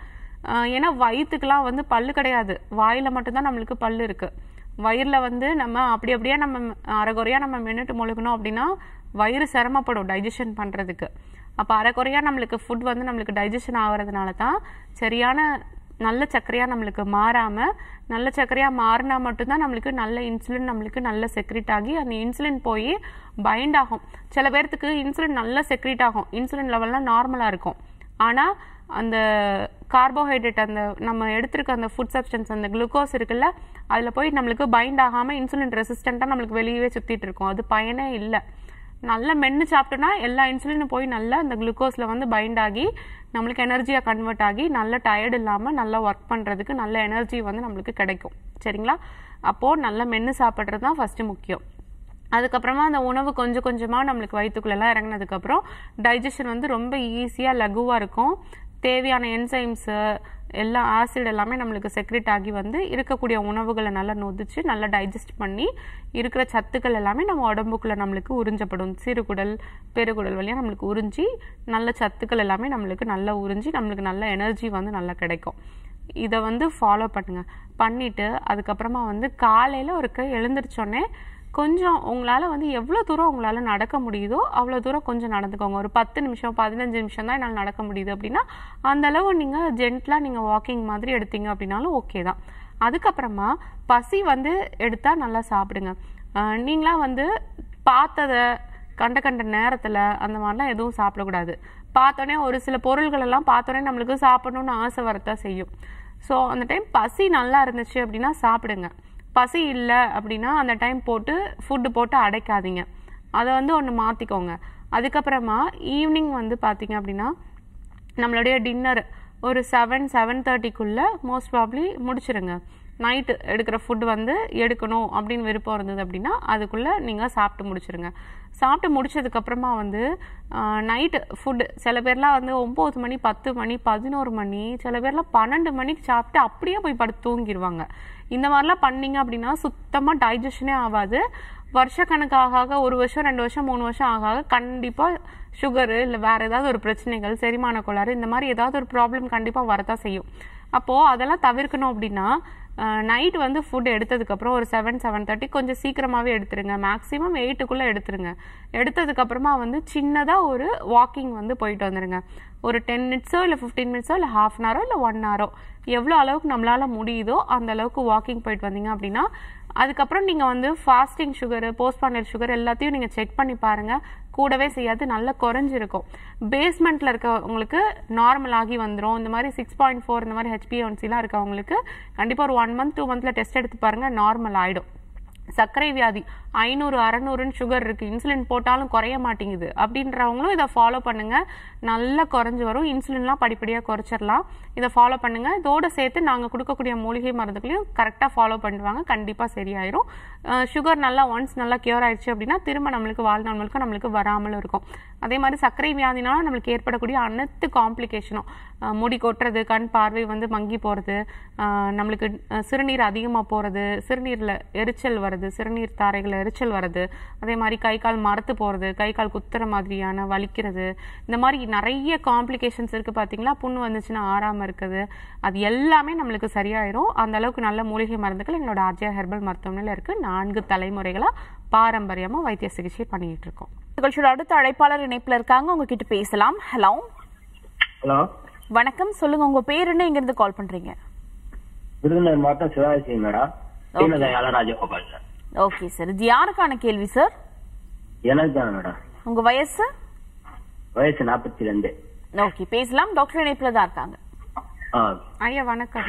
ஆஹ் ஏன்னா வயிற்றுக்கெல்லாம் வந்து பல்லு கிடையாது வாயில மட்டும்தான் நம்மளுக்கு பல்லு இருக்கு வயிறுல வந்து நம்ம அப்படி அப்படியே நம்ம அரைகுறையா நம்ம மென்னுட்டு முழுகணும் அப்படின்னா வயிறு சிரமப்படும் டைஜஷன் பண்றதுக்கு அப்ப அரைகுறையா நம்மளுக்கு ஃபுட் வந்து நம்மளுக்கு டைஜஷன் ஆகுறதுனால தான் சரியான நல்ல சர்க்கரையா நம்மளுக்கு மாறாம நல்ல சர்க்கரையா மாறினா மட்டும்தான் நம்மளுக்கு நல்ல இன்சுலின் நம்மளுக்கு நல்ல செக்ரிட் ஆகி அந்த இன்சுலின் போய் பைண்ட் ஆகும் சில பேர்த்துக்கு இன்சுலின் நல்ல செக்ரிட் ஆகும் இன்சுலின் லெவல்லாம் நார்மலா இருக்கும் ஆனா அந்த கார்போஹைட்ரேட் அந்த நம்ம எடுத்திருக்க அந்த ஃபுட் சப்ஸ்டன்ஸ் அந்த குளுக்கோஸ் இருக்குல்ல அதுல போய் நம்மளுக்கு பைண்ட் ஆகாம இன்சுலின் ரெசிஸ்டண்டா நம்மளுக்கு வெளியவே சுத்திட்டு இருக்கும் அது பயனே இல்லை நல்லா மென்று சாப்பிட்டோன்னா எல்லா இன்சுலினும் போய் நல்லா அந்த குளுக்கோஸ்ல வந்து பைண்ட் ஆகி நம்மளுக்கு எனர்ஜியா கன்வெர்ட் ஆகி நல்ல டயர்டு இல்லாம நல்லா ஒர்க் பண்றதுக்கு நல்ல எனர்ஜி வந்து நம்மளுக்கு கிடைக்கும் சரிங்களா அப்போ நல்லா மென்று சாப்பிட்றது தான் ஃபர்ஸ்ட் முக்கியம் அதுக்கப்புறமா அந்த உணவு கொஞ்சம் கொஞ்சமா நம்மளுக்கு வயிற்றுக்குள்ள எல்லாம் இறங்கினதுக்கு அப்புறம் டைஜஷன் வந்து ரொம்ப ஈஸியா லகுவா இருக்கும் தேவையான என்சைம்ஸ் எல்லா ஆசிட் எல்லாமே நம்மளுக்கு செக்ரெட் ஆகி வந்து இருக்கக்கூடிய உணவுகளை நல்லா நொதிச்சு நல்லா டைஜஸ்ட் பண்ணி இருக்கிற சத்துக்கள் எல்லாமே நம்ம உடம்புக்குள்ள நம்மளுக்கு உறிஞ்சப்படும் சிறுகுடல் பெருகுடல் வழியா நம்மளுக்கு உறிஞ்சி நல்ல சத்துக்கள் எல்லாமே நம்மளுக்கு நல்லா உறிஞ்சி நம்மளுக்கு நல்ல எனர்ஜி வந்து நல்லா கிடைக்கும் இதை வந்து ஃபாலோ பண்ணுங்க பண்ணிட்டு அதுக்கப்புறமா வந்து காலையில ஒருக்க எழுந்திரிச்சோடனே கொஞ்சம் உங்களால வந்து எவ்வளோ தூரம் உங்களால நடக்க முடியுதோ அவ்வளோ தூரம் கொஞ்சம் நடந்துக்கோங்க ஒரு பத்து நிமிஷம் பதினஞ்சு நிமிஷம் தான் என்னால் நடக்க முடியுது அப்படின்னா அந்த அளவு நீங்க ஜென்ட்லா நீங்க வாக்கிங் மாதிரி எடுத்தீங்க அப்படின்னாலும் ஓகே தான் அதுக்கப்புறமா பசி வந்து எடுத்தா நல்லா சாப்பிடுங்க ஆஹ் நீங்களா வந்து பார்த்தத கண்ட கண்ட நேரத்துல அந்த மாதிரிலாம் எதுவும் சாப்பிடக்கூடாது பார்த்தோன்னே ஒரு சில பொருள்கள் எல்லாம் பார்த்தோன்னே நம்மளுக்கு சாப்பிடணும்னு ஆசை வரத்தான் செய்யும் ஸோ அந்த டைம் பசி நல்லா இருந்துச்சு அப்படின்னா சாப்பிடுங்க பசி இல்லை அப்படின்னா அந்த டைம் போட்டு ஃபுட்டு போட்டு அடைக்காதீங்க அதை வந்து ஒன்று மாற்றிக்கோங்க அதுக்கப்புறமா ஈவினிங் வந்து பார்த்தீங்க அப்படின்னா நம்மளுடைய டின்னர் ஒரு செவன் செவன் தேர்ட்டிக்குள்ளே மோஸ்ட் ப்ராப்ளி முடிச்சிருங்க நைட்டு எடுக்கிற ஃபுட் வந்து எடுக்கணும் அப்படின்னு விருப்பம் இருந்தது அப்படின்னா அதுக்குள்ளே நீங்கள் சாப்பிட்டு முடிச்சிருங்க சாப்பிட்டு முடிச்சதுக்கப்புறமா வந்து நைட்டு ஃபுட்டு சில பேர்லாம் வந்து ஒம்பது மணி பத்து மணி பதினோரு மணி சில பேர்லாம் பன்னெண்டு மணிக்கு சாப்பிட்டு அப்படியே போய் படுத்து தூங்கிடுவாங்க இந்த மாதிரிலாம் பண்ணீங்க அப்படின்னா சுத்தமாக டைஜஷனே ஆகாது வருஷக்கணக்காக ஆக ஒரு வருஷம் ரெண்டு வருஷம் மூணு வருஷம் ஆக ஆக கண்டிப்பாக சுகரு இல்லை வேற ஏதாவது ஒரு பிரச்சனைகள் செரிமான கோளாறு இந்த மாதிரி ஏதாவது ஒரு ப்ராப்ளம் கண்டிப்பாக வரதான் செய்யும் அப்போது அதெல்லாம் தவிர்க்கணும் அப்படின்னா நைட் வந்து ஃபுட் எடுத்ததுக்கப்புறம் ஒரு செவன் செவன் தேர்ட்டி கொஞ்சம் சீக்கிரமாகவே எடுத்துருங்க மேக்ஸிமம் எயிட்டுக்குள்ளே எடுத்துருங்க எடுத்ததுக்கப்புறமா வந்து சின்னதாக ஒரு வாக்கிங் வந்து போயிட்டு வந்துருங்க ஒரு டென் மினிட்ஸோ இல்லை ஃபிஃப்டீன் மினிட்ஸோ இல்லை ஹாஃப் அன் ஹவரோ இல்லை ஒன் ஹவரோ எவ்வளோ அளவுக்கு நம்மளால முடியுதோ அந்த அளவுக்கு வாக்கிங் போயிட்டு வந்தீங்க அப்படின்னா அதுக்கப்புறம் நீங்கள் வந்து ஃபாஸ்டிங் சுகரு போஸ்ட்பாண்டட் சுகர் எல்லாத்தையும் நீங்கள் செக் பண்ணி பாருங்கள் கூடவே செய்யாது நல்லா குறைஞ்சிருக்கும் பேஸ்மெண்ட்டில் இருக்கவங்களுக்கு நார்மல் ஆகி வந்துடும் இந்த மாதிரி சிக்ஸ் பாயிண்ட் ஃபோர் இந்த மாதிரி ஹெச்பிஎன்சிலாம் இருக்கவங்களுக்கு கண்டிப்பாக ஒரு ஒன் மந்த் டூ மந்த்தில் டெஸ்ட் எடுத்து பாருங்கள் நார்மல் ஆகிடும் சர்க்கரை வியாதி ஐநூறு அறநூறுன்னு சுகர் இருக்கு இன்சுலின் போட்டாலும் குறைய மாட்டேங்குது அப்படின்றவங்களும் இதை ஃபாலோ பண்ணுங்க நல்லா குறைஞ்சு வரும் இன்சுலின்லாம் படிப்படியாக குறைச்சிடலாம் இதை ஃபாலோ பண்ணுங்க இதோட சேர்த்து நாங்கள் கொடுக்கக்கூடிய மூலிகை மருந்துகளையும் கரெக்டாக ஃபாலோ பண்ணுவாங்க கண்டிப்பாக சரியாயிரும் சுகர் நல்லா ஒன்ஸ் நல்லா கியூர் ஆயிடுச்சு அப்படின்னா திரும்ப நம்மளுக்கு வாழ்நாள் முழுக்க நம்மளுக்கு வராமலும் இருக்கும் அதே மாதிரி சர்க்கரை வியாதினால நம்மளுக்கு ஏற்படக்கூடிய அனைத்து காம்ப்ளிகேஷனும் முடி கொட்டுறது கண் பார்வை வந்து மங்கி போகிறது நம்மளுக்கு அஹ், சிறுநீர் அதிகமாக போகிறது சிறுநீரில் எரிச்சல் வருது சிறுநீர் தாரைகளில் எரிச்சல் வருது அதே மாதிரி கை கால் மரத்து போகிறது கை கால் குத்துற மாதிரியான வலிக்கிறது இந்த மாதிரி நிறைய காம்ப்ளிகேஷன்ஸ் இருக்குது பார்த்தீங்களா புண்ணு வந்துச்சுன்னா ஆறாமல் இருக்குது அது எல்லாமே நம்மளுக்கு சரியாயிரும் அந்த அளவுக்கு நல்ல மூலிகை மருந்துகள் எங்களோட அஜயா ஹெர்பல் மருத்துவமனையில் இருக்குது நான்கு தலைமுறைகளாக பாரம்பரியமாக வைத்திய சிகிச்சை பண்ணிட்டு இருக்கோம் நிகழ்ச்சியோட அடுத்த அழைப்பாளர் இணைப்புல இருக்காங்க உங்ககிட்ட பேசலாம் ஹலோ ஹலோ வணக்கம் சொல்லுங்க உங்க பேர் என்ன இங்க இருந்து கால் பண்றீங்க விருதுநகர் மாவட்டம் Sivaji madam Deenadayala Rajagopal sir okay sir இது யாருக்கான கேள்வி சார் எனக்கு தானே மேடம் உங்க வயசு வயசு நாற்பத்தி ரெண்டு ஓகே பேசலாம் டாக்டர் இணைப்புல தான் இருக்காங்க ஆ ஐயா வணக்கம்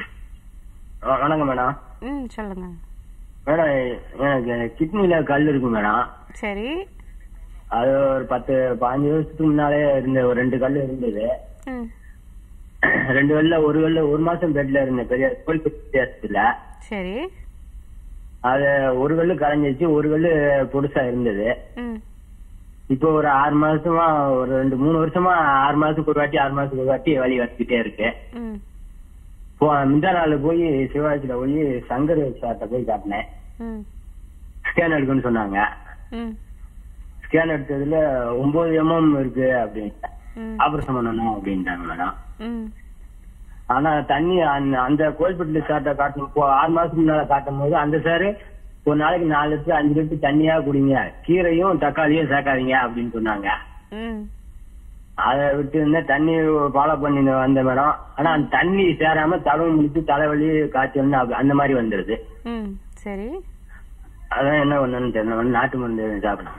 வ- வணக்கம் மேடம் ம் சொல்லுங்க மேடம் எனக்கு கிட்னில கல் இருக்கு மேடம் சரி அது ஒரு பத்து பாஞ்சு வருஷத்துக்கு முன்னாலே இருந்த ஒரு ரெண்டு கல் இருந்தது ம் ரெண்டு கல்ல ஒரு கல்ல ஒரு மாசம் பெட்ல இருந்தேன் பெரிய கோயில் வித்தியாசத்துல சரி அது ஒரு கல்லு கலைஞ்சிச்சு ஒரு கல்லு புதுசா இருந்தது ம் இப்போ ஒரு ஆறு மாசமா ஒரு ரெண்டு மூணு வருஷமா ஆறு மாசத்துக்கு ஒரு வாட்டி ஆறு மாசத்துக்கு ஒரு வாட்டி வலி வந்துகிட்டே இருக்கு ம் போ முந்தா நாள் போய் சிவாஜில போய் சங்கர் சார்ட்ட போய் காட்டினேன் ம் ஸ்கேன் எடுக்கணும்னு சொன்னாங்க ம் ஸ்கேன் எடுத்ததுல ஒன்பது எம்எம் இருக்கு அப்படின்னு ம் ஆபரேஷன் பண்ணணும் அப்படின்ட்டாங்க மேடம் ம் ஆனா தண்ணி அந்த- அந்த கோல்பட்டில சார்ட்ட காட்டும் போ- ஆறு மாசத்துக்கு முன்னால காட்டும் போது அந்த சாரு ஒரு நாளைக்கு நாலு லிட்டர் அஞ்சு லிட்டர் தண்ணியா குடிங்க கீரையும் தக்காளியும் சேர்க்காதீங்க அப்படின்னு சொன்னாங்க ம் அதை விட்டு இருந்த தண்ணி ஃபாலோ பண்ணி வந்த மேடம் ஆனா அந்த தண்ணி சேராம தலை முடிச்சு தலைவலி காய்ச்சல் அப்படி- அந்த மாதிரி வந்துருது ம் சரி அதான் என்ன பண்ணணும்னு தெரியல நாட்டு மருந்து சாப்பிடணும்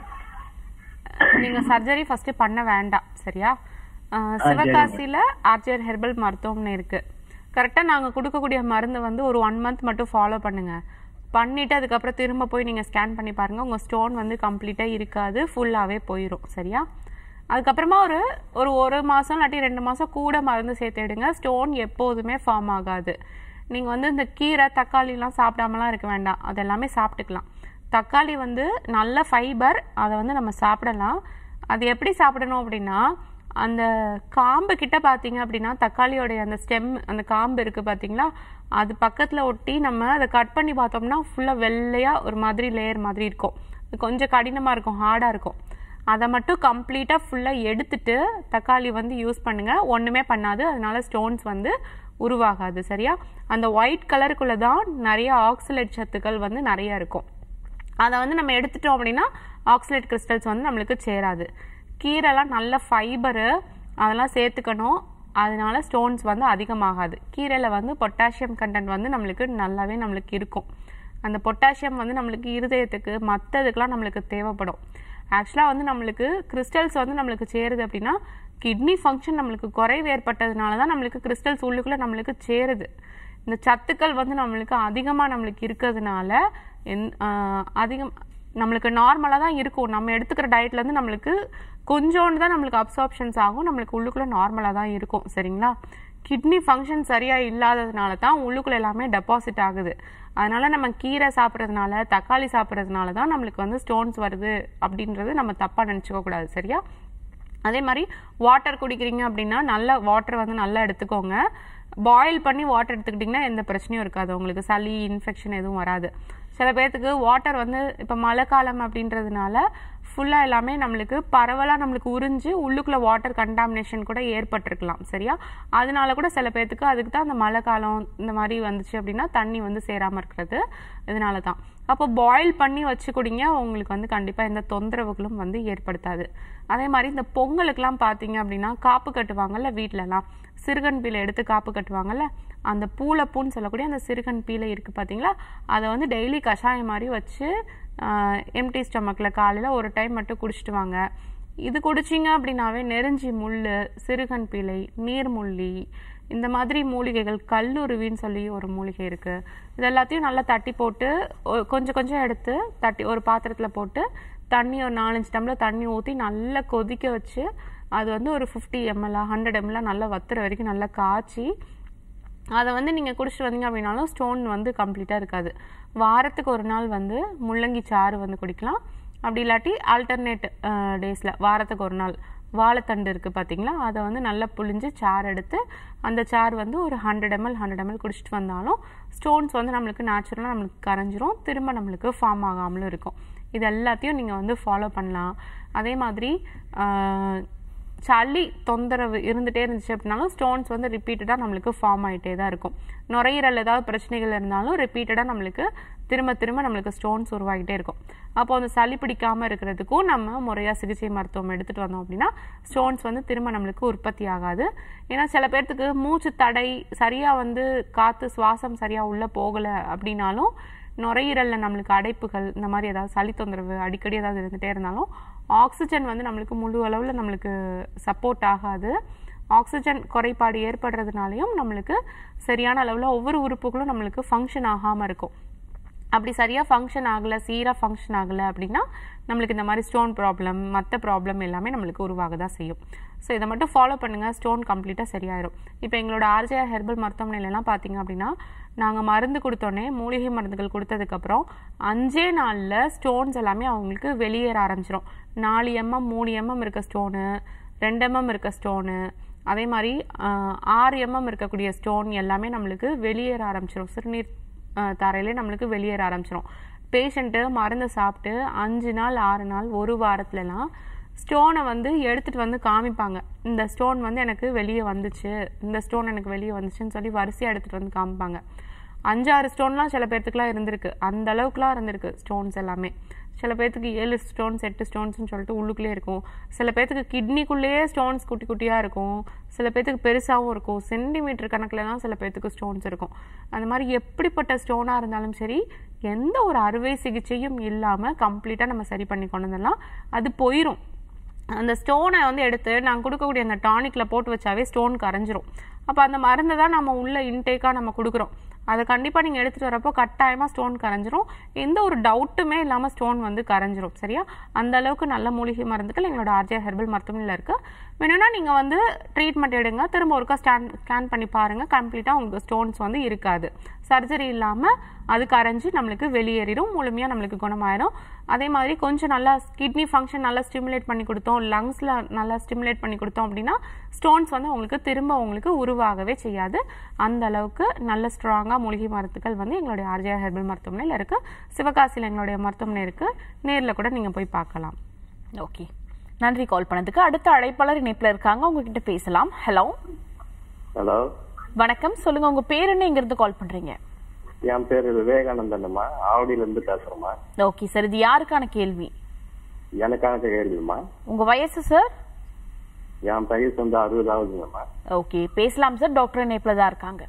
நீங்க சர்ஜரி ஃபர்ஸ்ட் பண்ண வேண்டாம் சரியா அஹ், சரிங்க. சிவகாசியில ஆர்ஜிஆர் ஹெர்பல் மருத்துவம்னு இருக்கு கரெக்டா நாங்க கொடுக்கக்கூடிய மருந்து வந்து ஒரு ஒன் மந்த் மட்டும் ஃபாலோ பண்ணுங்க பண்ணிட்டு அதுக்கப்புறம் திரும்ப போய் நீங்க ஸ்கேன் பண்ணி பாருங்க உங்க ஸ்டோன் வந்து கம்ப்ளீட்டா இருக்காது ஃபுல்லாவே போயிடும் சரியா அதுக்கப்புறமா ஒரு ஒரு ஒரு மாசம் இல்லாட்டி ரெண்டு மாசம் கூட மருந்து சேர்த்துடுங்க ஸ்டோன் எப்போதுமே ஃபார்ம் ஆகாது நீங்க வந்து இந்த கீரை தக்காளிலாம் சாப்பிடாமலாம் இருக்க வேண்டாம் அது எல்லாமே சாப்பிட்டுக்கலாம் தக்காளி வந்து நல்ல ஃபைபர் அதை வந்து நம்ம சாப்பிடலாம் அது எப்படி சாப்பிடணும் அப்படின்னா அந்த காம்பு கிட்ட பார்த்தீங்க அப்படின்னா தக்காளியோடைய அந்த ஸ்டெம் அந்த காம்பு இருக்கு பார்த்தீங்களா அது பக்கத்தில் ஒட்டி நம்ம அதை கட் பண்ணி பார்த்தோம்னா ஃபுல்லாக வெள்ளையாக ஒரு மாதிரி லேயர் மாதிரி இருக்கும் இது கொஞ்சம் கடினமாக இருக்கும் ஹார்டாக இருக்கும் அதை மட்டும் கம்ப்ளீட்டாக ஃபுல்லாக எடுத்துட்டு தக்காளி வந்து யூஸ் பண்ணுங்க ஒன்றுமே பண்ணாது அதனால ஸ்டோன்ஸ் வந்து உருவாகாது சரியா அந்த ஒயிட் கலருக்குள்ள தான் நிறைய ஆக்சிலேட் சத்துக்கள் வந்து நிறைய இருக்கும் அதை வந்து நம்ம எடுத்துட்டோம் அப்படின்னா ஆக்சிலேட் கிறிஸ்டல்ஸ் வந்து நம்மளுக்கு சேராது கீரைலாம் நல்ல ஃபைபரு அதெல்லாம் சேர்த்துக்கணும் அதனால ஸ்டோன்ஸ் வந்து அதிகமாகாது கீரையில் வந்து பொட்டாசியம் கண்டென்ட் வந்து நம்மளுக்கு நல்லாவே நம்மளுக்கு இருக்கும் அந்த பொட்டாசியம் வந்து நம்மளுக்கு இருதயத்துக்கு மற்றதுக்கெலாம் நம்மளுக்கு தேவைப்படும் ஆக்சுவலாக வந்து நம்மளுக்கு கிறிஸ்டல்ஸ் வந்து நம்மளுக்கு சேருது அப்படின்னா கிட்னி ஃபங்க்ஷன் நம்மளுக்கு குறைவு ஏற்பட்டதுனால தான் நம்மளுக்கு கிறிஸ்டல்ஸ் உள்ளுக்குள்ளே நம்மளுக்கு சேருது இந்த சத்துக்கள் வந்து நம்மளுக்கு அதிகமாக நம்மளுக்கு இருக்கிறதுனால என் ஆஹ் அதிகம் நம்மளுக்கு நார்மலாக தான் இருக்கும் நம்ம எடுத்துக்கிற டயட்ல இருந்து நம்மளுக்கு கொஞ்சோண்டு தான் நம்மளுக்கு அப்சார்ப்ஷன்ஸ் ஆகும் நம்மளுக்கு உள்ளுக்குள்ளே நார்மலாக தான் இருக்கும் சரிங்களா கிட்னி ஃபங்க்ஷன் சரியாக இல்லாததுனால தான் உள்ளுக்குள்ள எல்லாமே டெபாசிட் ஆகுது அதனால நம்ம கீரை சாப்பிட்றதுனால தக்காளி சாப்பிட்றதுனால தான் நம்மளுக்கு வந்து ஸ்டோன்ஸ் வருது அப்படின்றது நம்ம தப்பாக நினச்சிக்க கூடாது சரியா அதே மாதிரி வாட்டர் குடிக்கிறீங்க அப்படின்னா நல்ல வாட்டர் வந்து நல்லா எடுத்துக்கோங்க பாயில் பண்ணி வாட்டர் எடுத்துக்கிட்டிங்கன்னா எந்த பிரச்சனையும் இருக்காது உங்களுக்கு சளி இன்ஃபெக்ஷன் எதுவும் வராது சில பேர்த்துக்கு வாட்டர் வந்து இப்போ மழை காலம் அப்படின்றதுனால ஃபுல்லாக எல்லாமே நம்மளுக்கு பரவலாக நம்மளுக்கு உறிஞ்சு உள்ளுக்குள்ள வாட்டர் கண்டாமினேஷன் கூட ஏற்பட்டிருக்கலாம் சரியா அதனால கூட சில பேர்த்துக்கு அதுக்கு தான் அந்த மழை காலம் இந்த மாதிரி வந்துச்சு அப்படின்னா தண்ணி வந்து சேராமல் இருக்கிறது இதனால தான் அப்போ பாயில் பண்ணி வச்சு குடிங்க உங்களுக்கு வந்து கண்டிப்பாக எந்த தொந்தரவுகளும் வந்து ஏற்படுத்தாது அதே மாதிரி இந்த பொங்கலுக்கெல்லாம் பார்த்தீங்க அப்படின்னா காப்பு கட்டுவாங்கல்ல வீட்டிலலாம் சிறுகன் பீலை எடுத்து காப்பு கட்டுவாங்கல்ல அந்த பூளைப்பூன்னு சொல்லக்கூடிய அந்த சிறுகன் பீலை இருக்கு பார்த்தீங்களா அதை வந்து டெய்லி கஷாயம் மாதிரி வச்சு எம்டி ஸ்டமக்கில் காலையில் ஒரு டைம் மட்டும் குடிச்சிட்டு வாங்க இது குடிச்சிங்க அப்படின்னாவே நெருஞ்சி முள் சிறுகன் பீலை நீர்முள்ளி இந்த மாதிரி மூலிகைகள் கல்லுருவின்னு சொல்லி ஒரு மூலிகை இருக்கு இது எல்லாத்தையும் நல்லா தட்டி போட்டு ஒ- கொஞ்சம் கொஞ்சம் எடுத்து தட்டி ஒரு பாத்திரத்தில் போட்டு தண்ணி ஒரு நாலஞ்சு டம்ளர் தண்ணி ஊற்றி நல்லா கொதிக்க வச்சு அது வந்து ஒரு ஃபிஃப்டி எம்எல்ஆ ஹண்ட்ரட் எம்எல்ஆ நல்லா வத்துற வரைக்கும் நல்லா காய்ச்சி அதை வந்து நீங்கள் குடிச்சிட்டு வந்தீங்க அப்படின்னாலும் ஸ்டோன் வந்து கம்ப்ளீட்டாக இருக்காது வாரத்துக்கு ஒரு நாள் வந்து முள்ளங்கி சாறு வந்து குடிக்கலாம் அப்படி இல்லாட்டி ஆல்டர்னேட் டேஸில் வாரத்துக்கு ஒரு நாள் வாழைத்தண்டு இருக்குது பார்த்தீங்களா அதை வந்து நல்லா புழிஞ்சு சாறு எடுத்து அந்த சாறு வந்து ஒரு ஹண்ட்ரட் எம்எல் ஹண்ட்ரட் எம்எல் குடிச்சிட்டு வந்தாலும் ஸ்டோன்ஸ் வந்து நம்மளுக்கு நேச்சுரலாக நம்மளுக்கு கரைஞ்சிரும் திரும்ப நம்மளுக்கு ஃபார்ம் ஆகாமலும் இருக்கும் இது எல்லாத்தையும் நீங்கள் வந்து ஃபாலோ பண்ணலாம் அதே மாதிரி ஆஹ், சளி தொந்தரவு இருந்துகிட்டே இருந்துச்சு அப்படின்னாலும் ஸ்டோன்ஸ் வந்து ரிப்பீட்டடாக நம்மளுக்கு ஃபார்ம் ஆகிட்டே தான் இருக்கும் நுரையீரல் ஏதாவது பிரச்சனைகள் இருந்தாலும் ரிப்பீட்டடாக நம்மளுக்கு திரும்ப திரும்ப நம்மளுக்கு ஸ்டோன்ஸ் உருவாகிட்டே இருக்கும் அப்போ அந்த சளி பிடிக்காமல் இருக்கிறதுக்கும் நம்ம முறையாக சிகிச்சை மருத்துவம் எடுத்துகிட்டு வந்தோம் அப்படின்னா ஸ்டோன்ஸ் வந்து திரும்ப நம்மளுக்கு உற்பத்தி ஆகாது ஏன்னா சில பேர்த்துக்கு மூச்சு தடை சரியாக வந்து காற்று சுவாசம் சரியாக உள்ளே போகலை அப்படின்னாலும் நுரையீரலில் நம்மளுக்கு அடைப்புகள் இந்த மாதிரி ஏதாவது சளி தொந்தரவு அடிக்கடி ஏதாவது இருந்துகிட்டே இருந்தாலும் ஆக்சிஜன் வந்து நம்மளுக்கு முழு அளவில் நம்மளுக்கு சப்போர்ட் ஆகாது ஆக்சிஜன் குறைபாடு ஏற்படுறதுனாலையும் நம்மளுக்கு சரியான அளவில் ஒவ்வொரு உறுப்புகளும் நம்மளுக்கு ஃபங்க்ஷன் ஆகாமல் இருக்கும் அப்படி சரியாக ஃபங்க்ஷன் ஆகலை சீராக ஃபங்க்ஷன் ஆகலை அப்படின்னா நம்மளுக்கு இந்த மாதிரி ஸ்டோன் ப்ராப்ளம் மற்ற ப்ராப்ளம் எல்லாமே நம்மளுக்கு உருவாக தான் செய்யும் ஸோ இதை மட்டும் ஃபாலோ பண்ணுங்கள் ஸ்டோன் கம்ப்ளீட்டாக சரியாயிரும் இப்போ எங்களோட ஆர்ஜிஆர் ஹெர்பல் மருத்துவமனையிலலாம் பார்த்தீங்க அப்படின்னா நாங்கள் மருந்து கொடுத்தோன்னே மூலிகை மருந்துகள் கொடுத்ததுக்கப்புறம் அஞ்சே நாளில் ஸ்டோன்ஸ் எல்லாமே அவங்களுக்கு வெளியேற ஆரம்பிச்சிரும் நாலு எம்எம் மூணு எம்எம் இருக்க ஸ்டோனு ரெண்டு எம்எம் இருக்க ஸ்டோனு அதே மாதிரி ஆஹ், ஆறு எம்எம் இருக்கக்கூடிய ஸ்டோன் எல்லாமே நம்மளுக்கு வெளியேற ஆரம்பிச்சிரும் சிறுநீர் ஆஹ், தரையிலே நம்மளுக்கு வெளியேற ஆரம்பிச்சிரும் பேஷண்ட்டு மருந்து சாப்பிட்டு அஞ்சு நாள் ஆறு நாள் ஒரு வாரத்துலலாம் ஸ்டோனை வந்து எடுத்துட்டு வந்து காமிப்பாங்க இந்த ஸ்டோன் வந்து எனக்கு வெளியே வந்துச்சு இந்த ஸ்டோன் எனக்கு வெளியே வந்துச்சுன்னு சொல்லி வரிசையாக எடுத்துட்டு வந்து காமிப்பாங்க அஞ்சாறு ஸ்டோன்லாம் சில பேர்த்துக்குலாம் இருந்திருக்கு அந்த அளவுக்குலாம் இருந்திருக்கு ஸ்டோன்ஸ் எல்லாமே சில பேர்த்துக்கு ஏழு ஸ்டோன்ஸ் எட்டு ஸ்டோன்ஸ்னு சொல்லிட்டு உள்ளுக்குள்ளே இருக்கும் சில பேர்த்துக்கு கிட்னிக்குள்ளேயே ஸ்டோன்ஸ் குட்டி குட்டியாக இருக்கும் சில பேர்த்துக்கு பெருசாகவும் இருக்கும் சென்டிமீட்டர் கணக்குலலாம் சில பேர்த்துக்கு ஸ்டோன்ஸ் இருக்கும் அந்த மாதிரி எப்படிப்பட்ட ஸ்டோனாக இருந்தாலும் சரி எந்த ஒரு அறுவை சிகிச்சையும் இல்லாமல் கம்ப்ளீட்டாக நம்ம சரி பண்ணி கொண்டு வந்துடலாம் அது போயிடும் அந்த ஸ்டோனை வந்து எடுத்து நான் கொடுக்கக்கூடிய அந்த டானிக்கில் போட்டு வச்சாவே ஸ்டோன் கரைஞ்சிரும் அப்போ அந்த மருந்தை தான் நம்ம உள்ள இன்டேக்காக நம்ம கொடுக்குறோம் அதை கண்டிப்பாக நீங்கள் எடுத்துகிட்டு வரப்போ கட்டாயமாக ஸ்டோன் கரைஞ்சிரும் எந்த ஒரு டவுட்டுமே இல்லாமல் ஸ்டோன் வந்து கரைஞ்சிரும் சரியா அந்த அளவுக்கு நல்ல மூலிகை மருந்துகள் எங்களோட ஆர்ஜே ஹெர்பல் மருத்துவமனையில் இருக்குது வேணும்னா நீங்கள் வந்து ட்ரீட்மெண்ட் எடுங்க திரும்ப ஒருக்கா ஸ்கேன் ஸ்கேன் பண்ணி பாருங்கள் கம்ப்ளீட்டாக உங்களுக்கு ஸ்டோன்ஸ் வந்து இருக்காது சர்ஜரி இல்லாமல் அது கரைஞ்சி நம்மளுக்கு வெளியேறிடும் முழுமையாக நம்மளுக்கு குணமாயிரும் அதே மாதிரி கொஞ்சம் நல்லா கிட்னி ஃபங்க்ஷன் நல்லா ஸ்டிமுலேட் பண்ணி கொடுத்தோம் லங்ஸில் நல்லா ஸ்டிமுலேட் பண்ணி கொடுத்தோம் அப்படின்னா ஸ்டோன்ஸ் வந்து உங்களுக்கு திரும்ப உங்களுக்கு உருவாகவே செய்யாது அந்த அளவுக்கு நல்ல ஸ்ட்ராங்காக மூலிகை மருந்துகள் வந்து எங்களுடைய ஆர்ஜிஆர் ஹெர்பல் மருத்துவமனையில் இருக்குது சிவகாசியில் எங்களுடைய மருத்துவமனை இருக்குது நேரில் கூட நீங்கள் போய் பார்க்கலாம் ஓகே நன்றி கால் பண்ணதுக்கு அடுத்த அழைப்பாளர் இணைப்புல இருக்காங்க உங்ககிட்ட பேசலாம் ஹலோ ஹலோ வணக்கம் சொல்லுங்க உங்க பேர் என்ன இங்க இருந்து கால் பண்றீங்க என் பேரு விவேகானந்தன்மா ஆவடியில இருந்து பேசுறேம்மா ஓகே சார் இது யாருக்கான கேள்வி எனக்கான கேள்விம்மா உங்க வயசு சார் என் வயசு வந்து அறுபதாவதுங்கம்மா ஓகே பேசலாம் சார் டாக்டர் இணைப்புல தான் இருக்காங்க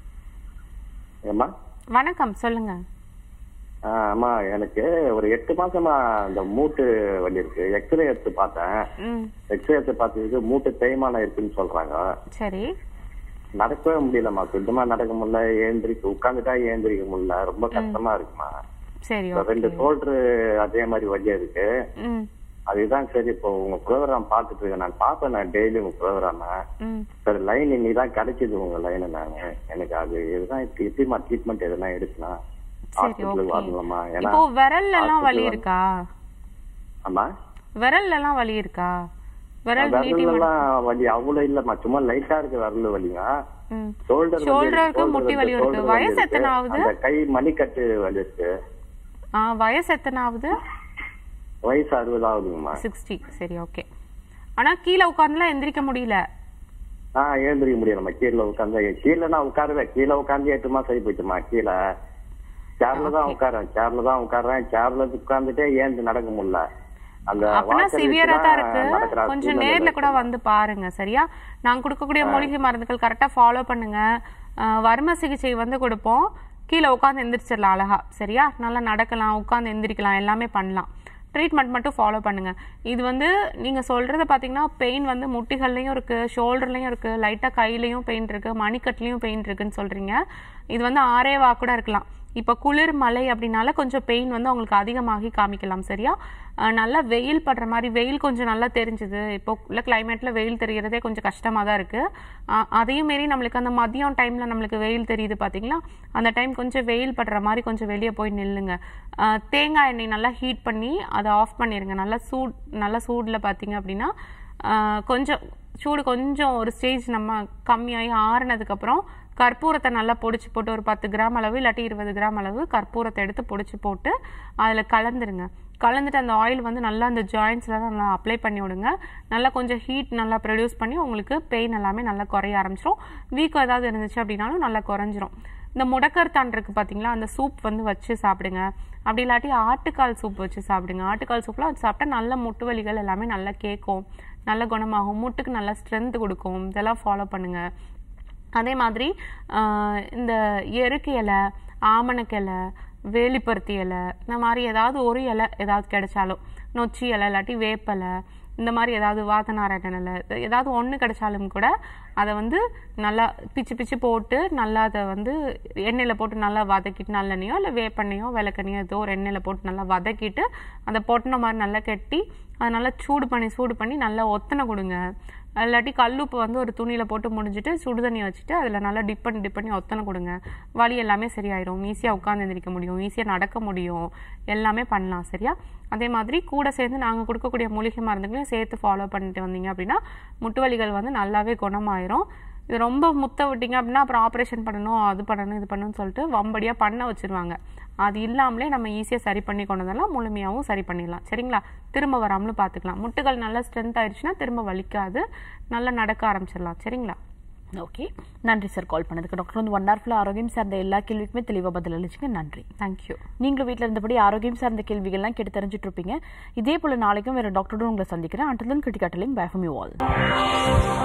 ஏம்மா வணக்கம் சொல்லுங்க ஆ, அம்மா எனக்கு ஒரு எட்டு மாசமா இந்த மூட்டு வலி இருக்கு எக்ஸ்ரே எடுத்து பார்த்தேன் ம் எக்ஸ்ரே எடுத்து பார்த்ததுக்கு மூட்டு தேய்மானம் இருக்குன்னு சொல்றாங்க சரி நடக்கவே முடியலம்மா சுத்தமா நடக்க முடியல ஏந்திரிக்க உட்காந்துட்டா ஏந்திரிக்க முடியல ரொம்ப கஷ்டமா இருக்குமா சரி இந்த ரெண்டு ஓகே ஷோல்டர் அதே மாதிரி வலி இருக்கு ம் அதுதான் சரி இப்போ உங்க ப்ரோக்ராம் பார்த்துட்டு இருக்கேன் நான் பார்ப்பேன் நான் டெய்லி உங்க ப்ரோக்ராம ம் சரி லைன் இன்னைக்கு தான் கிடைச்சது உங்க லைன் நானு எனக்கு அது இதுதான் இப்ப எப்படிமா ட்ரீட்மெண்ட் எதுனா எடுக்கலாம் சரி ஹாஸ்பிட்டலுக்கு ஓகே வரலாமா ஏன்னா இப்போ விரல்ல எல்லாம் வலி hospital இருக்கா ஆமா விரல்ல எல்லாம் வலி இருக்கா விரல் நீட்டி விரல் மடக்கு- எல்லாம் வலி அவ்வளவு இல்லம்மா சும்மா லைட்டா இருக்கு விரல் வலிங்க ம் ஷோல்டர் Shoulder இருக்கு, முட்டி வலி இருக்கு. வயசு எத்தனை ஆகுது? அந்த கை மணிக்கட்டு வலி இருக்கு ஆ வயசு எத்தனை ஆகுது வயசு அறுபது ஆகுதுங்கம்மா சிக்ஸ்டி சரி ஓகே ஆனா கீழே உட்கார்ந்துலாம் எந்திரிக்க முடியல ஆஹ் எழுந்திரிக்க முடியலம்மா கீழே உட்காந்து கீழே நான் உட்காருவேன் கீழே உட்காந்து எட்டு மாசம் ஆகி போச்சுமா கீழே சேர்ல தான் உட்காரேன் சேர்ல தான் உட்கார்றேன் சேர்ல உட்கார்ந்துட்டே ஏந்து நடக்க முடியல அந்த அப்பனா walker சிவியரா வச்சு தான் தான் இருக்கு நடக்கிற கொஞ்சம் சூழ்நிலை நேர்ல கூட இருக்குமா. வந்து பாருங்க சரியா நாங்க கொடுக்கக்கூடிய மூலிகை மருந்துகள் கரெக்டா ஃபாலோ பண்ணுங்க அஹ், வர்ம சிகிச்சை வந்து கொடுப்போம் கீழே உட்காந்து எந்திரிச்சிடலாம் அழகா சரியா நல்லா நடக்கலாம் உட்காந்து எந்திரிக்கலாம் எல்லாமே பண்ணலாம் ட்ரீட்மெண்ட் மட்டும் ஃபாலோ பண்ணுங்க இது வந்து நீங்க சொல்றது பாத்தீங்கன்னா பெயின் வந்து முட்டிகள்லயும் இருக்கு ஷோல்டர்லயும் இருக்கு லைட்டா கையிலயும் பெயின் இருக்கு மணிக்கட்டுலயும் பெயின் இருக்குன்னு சொல்றீங்க இது வந்து ஆரேவா கூட இருக்கலாம் இப்போ குளிர் மழை அப்படின்னால கொஞ்சம் பெயின் வந்து அவங்களுக்கு அதிகமாகி காமிக்கலாம் சரியா அஹ் நல்லா வெயில் படுற மாதிரி வெயில் கொஞ்சம் நல்லா தெரிஞ்சுது இப்போ உள்ள கிளைமேட்ல வெயில் தெரியறதே கொஞ்சம் கஷ்டமா தான் இருக்கு அஹ் அதையும் மீறி நம்மளுக்கு அந்த மதியம் டைம்ல நம்மளுக்கு வெயில் தெரியுது பாத்தீங்களா அந்த டைம் கொஞ்சம் வெயில் படுற மாதிரி கொஞ்சம் வெளியே போய் நில்லுங்க அஹ் தேங்காய் எண்ணெய் நல்லா ஹீட் பண்ணி அதை ஆஃப் பண்ணிருங்க நல்லா சூட் நல்லா சூடுல பாத்தீங்க அப்படின்னா ஆஹ் கொஞ்சம் சூடு கொஞ்சம் ஒரு ஸ்டேஜ் நம்ம கம்மியாகி ஆறுனதுக்கப்புறம் கற்பூரத்தை நல்லா பொடிச்சு போட்டு ஒரு பத்து கிராம் அளவு இல்லாட்டி இருபது கிராம் அளவு கற்பூரத்தை எடுத்து பொடிச்சு போட்டு அதில் கலந்துருங்க கலந்துட்டு அந்த ஆயில் வந்து நல்லா அந்த ஜாயின்ஸில் நல்லா அப்ளை பண்ணி விடுங்க நல்லா கொஞ்சம் ஹீட் நல்லா ப்ரொடியூஸ் பண்ணி உங்களுக்கு பெயின் எல்லாமே நல்லா குறைய ஆரம்பிச்சிரும் வீக்கம் ஏதாவது இருந்துச்சு அப்படின்னாலும் நல்லா குறைஞ்சிரும் இந்த முடக்கர்தான் இருக்கு பாத்தீங்களா அந்த சூப் வந்து வச்சு சாப்பிடுங்க அப்படி இல்லாட்டி ஆட்டுக்கால் சூப் வச்சு சாப்பிடுங்க ஆட்டுக்கால் சூப்லாம் வச்சு சாப்பிட்டா நல்ல முட்டு வலிகள் எல்லாமே நல்லா கேட்கும் நல்ல குணமாகும் முட்டுக்கு நல்ல ஸ்ட்ரென்த் கொடுக்கும் இதெல்லாம் ஃபாலோ பண்ணுங்க அதே மாதிரி ஆஹ், இந்த எருக்கு இலை ஆமணக்கு இலை வேலிப்பருத்தி இலை இந்த மாதிரி ஏதாவது ஒரு இலை ஏதாவது கிடைச்சாலும் நொச்சி இலை இல்லாட்டி வேப்பலை இந்த மாதிரி ஏதாவது வாதநாராயண இலை ஏதாவது ஒன்று கிடைச்சாலும் கூட அதை வந்து நல்லா பிச்சு பிச்சு போட்டு நல்லா அதை வந்து எண்ணெயில் போட்டு நல்லா வதக்கிட்டு நல்லெண்ணெயோ இல்லை வேப்பெண்ணெயோ விளக்கெண்ணையோ ஏதோ ஒரு எண்ணெயில் போட்டு நல்லா வதக்கிட்டு அதை பொட்டின மாதிரி நல்லா கட்டி அதை நல்லா சூடு பண்ணி சூடு பண்ணி நல்லா ஒத்தனை கொடுங்க இல்லாட்டி கல்லுப்பு வந்து ஒரு துணியில் போட்டு முடிஞ்சிட்டு சுடுதண்ணி வச்சுட்டு அதில் நல்லா டிப் பண்ணி டிப் பண்ணி ஒத்தனை கொடுங்க வலி எல்லாமே சரியாயிரும் ஈஸியாக உட்காந்து எந்திரிக்க முடியும் ஈஸியாக நடக்க முடியும் எல்லாமே பண்ணலாம் சரியா அதே மாதிரி கூட சேர்ந்து நாங்கள் கொடுக்கக்கூடிய மூலிகை மருந்துகளையும் சேர்த்து ஃபாலோ பண்ணிட்டு வந்தீங்க அப்படின்னா முட்டு வலிகள் வந்து நல்லாவே குணமாயிரும் இது ரொம்ப முத்த விட்டீங்க அப்படின்னா அப்புறம் ஆப்ரேஷன் பண்ணணும் அது பண்ணணும் இது பண்ணணும்னு சொல்லிட்டு வம்படியாக பண்ண வச்சிருவாங்க அது இல்லாமலே நம்ம ஈஸியாக சரி பண்ணி கொண்டு வந்தாலும் முழுமையாகவும் சரி பண்ணிடலாம் சரிங்களா திரும்ப வராமலும் பார்த்துக்கலாம் முட்டுகள் நல்லா ஸ்ட்ரென்த் ஆயிடுச்சுன்னா திரும்ப வலிக்காது நல்லா நடக்க ஆரம்பிச்சிடலாம் சரிங்களா ஓகே நன்றி சார் கால் பண்ணதுக்கு டாக்டர் வந்து ஒன் ஹவர் ஃபுல்லாக ஆரோக்கியம் சார்ந்த எல்லா கேள்விக்குமே தெளிவாக பதில் அளிச்சுங்க நன்றி தேங்க்யூ நீங்களும் வீட்டில் இருந்தபடி ஆரோக்கியம் சார்ந்த கேள்விகள்லாம் கேட்டு தெரிஞ்சுட்டு இருப்பீங்க இதே போல நாளைக்கும் வேற டாக்டரோட உங்களை சந்திக்கிறேன் அண்டர்லன் கிரிட்டிகாட்டலையும் பேஃபம் யூ ஆல்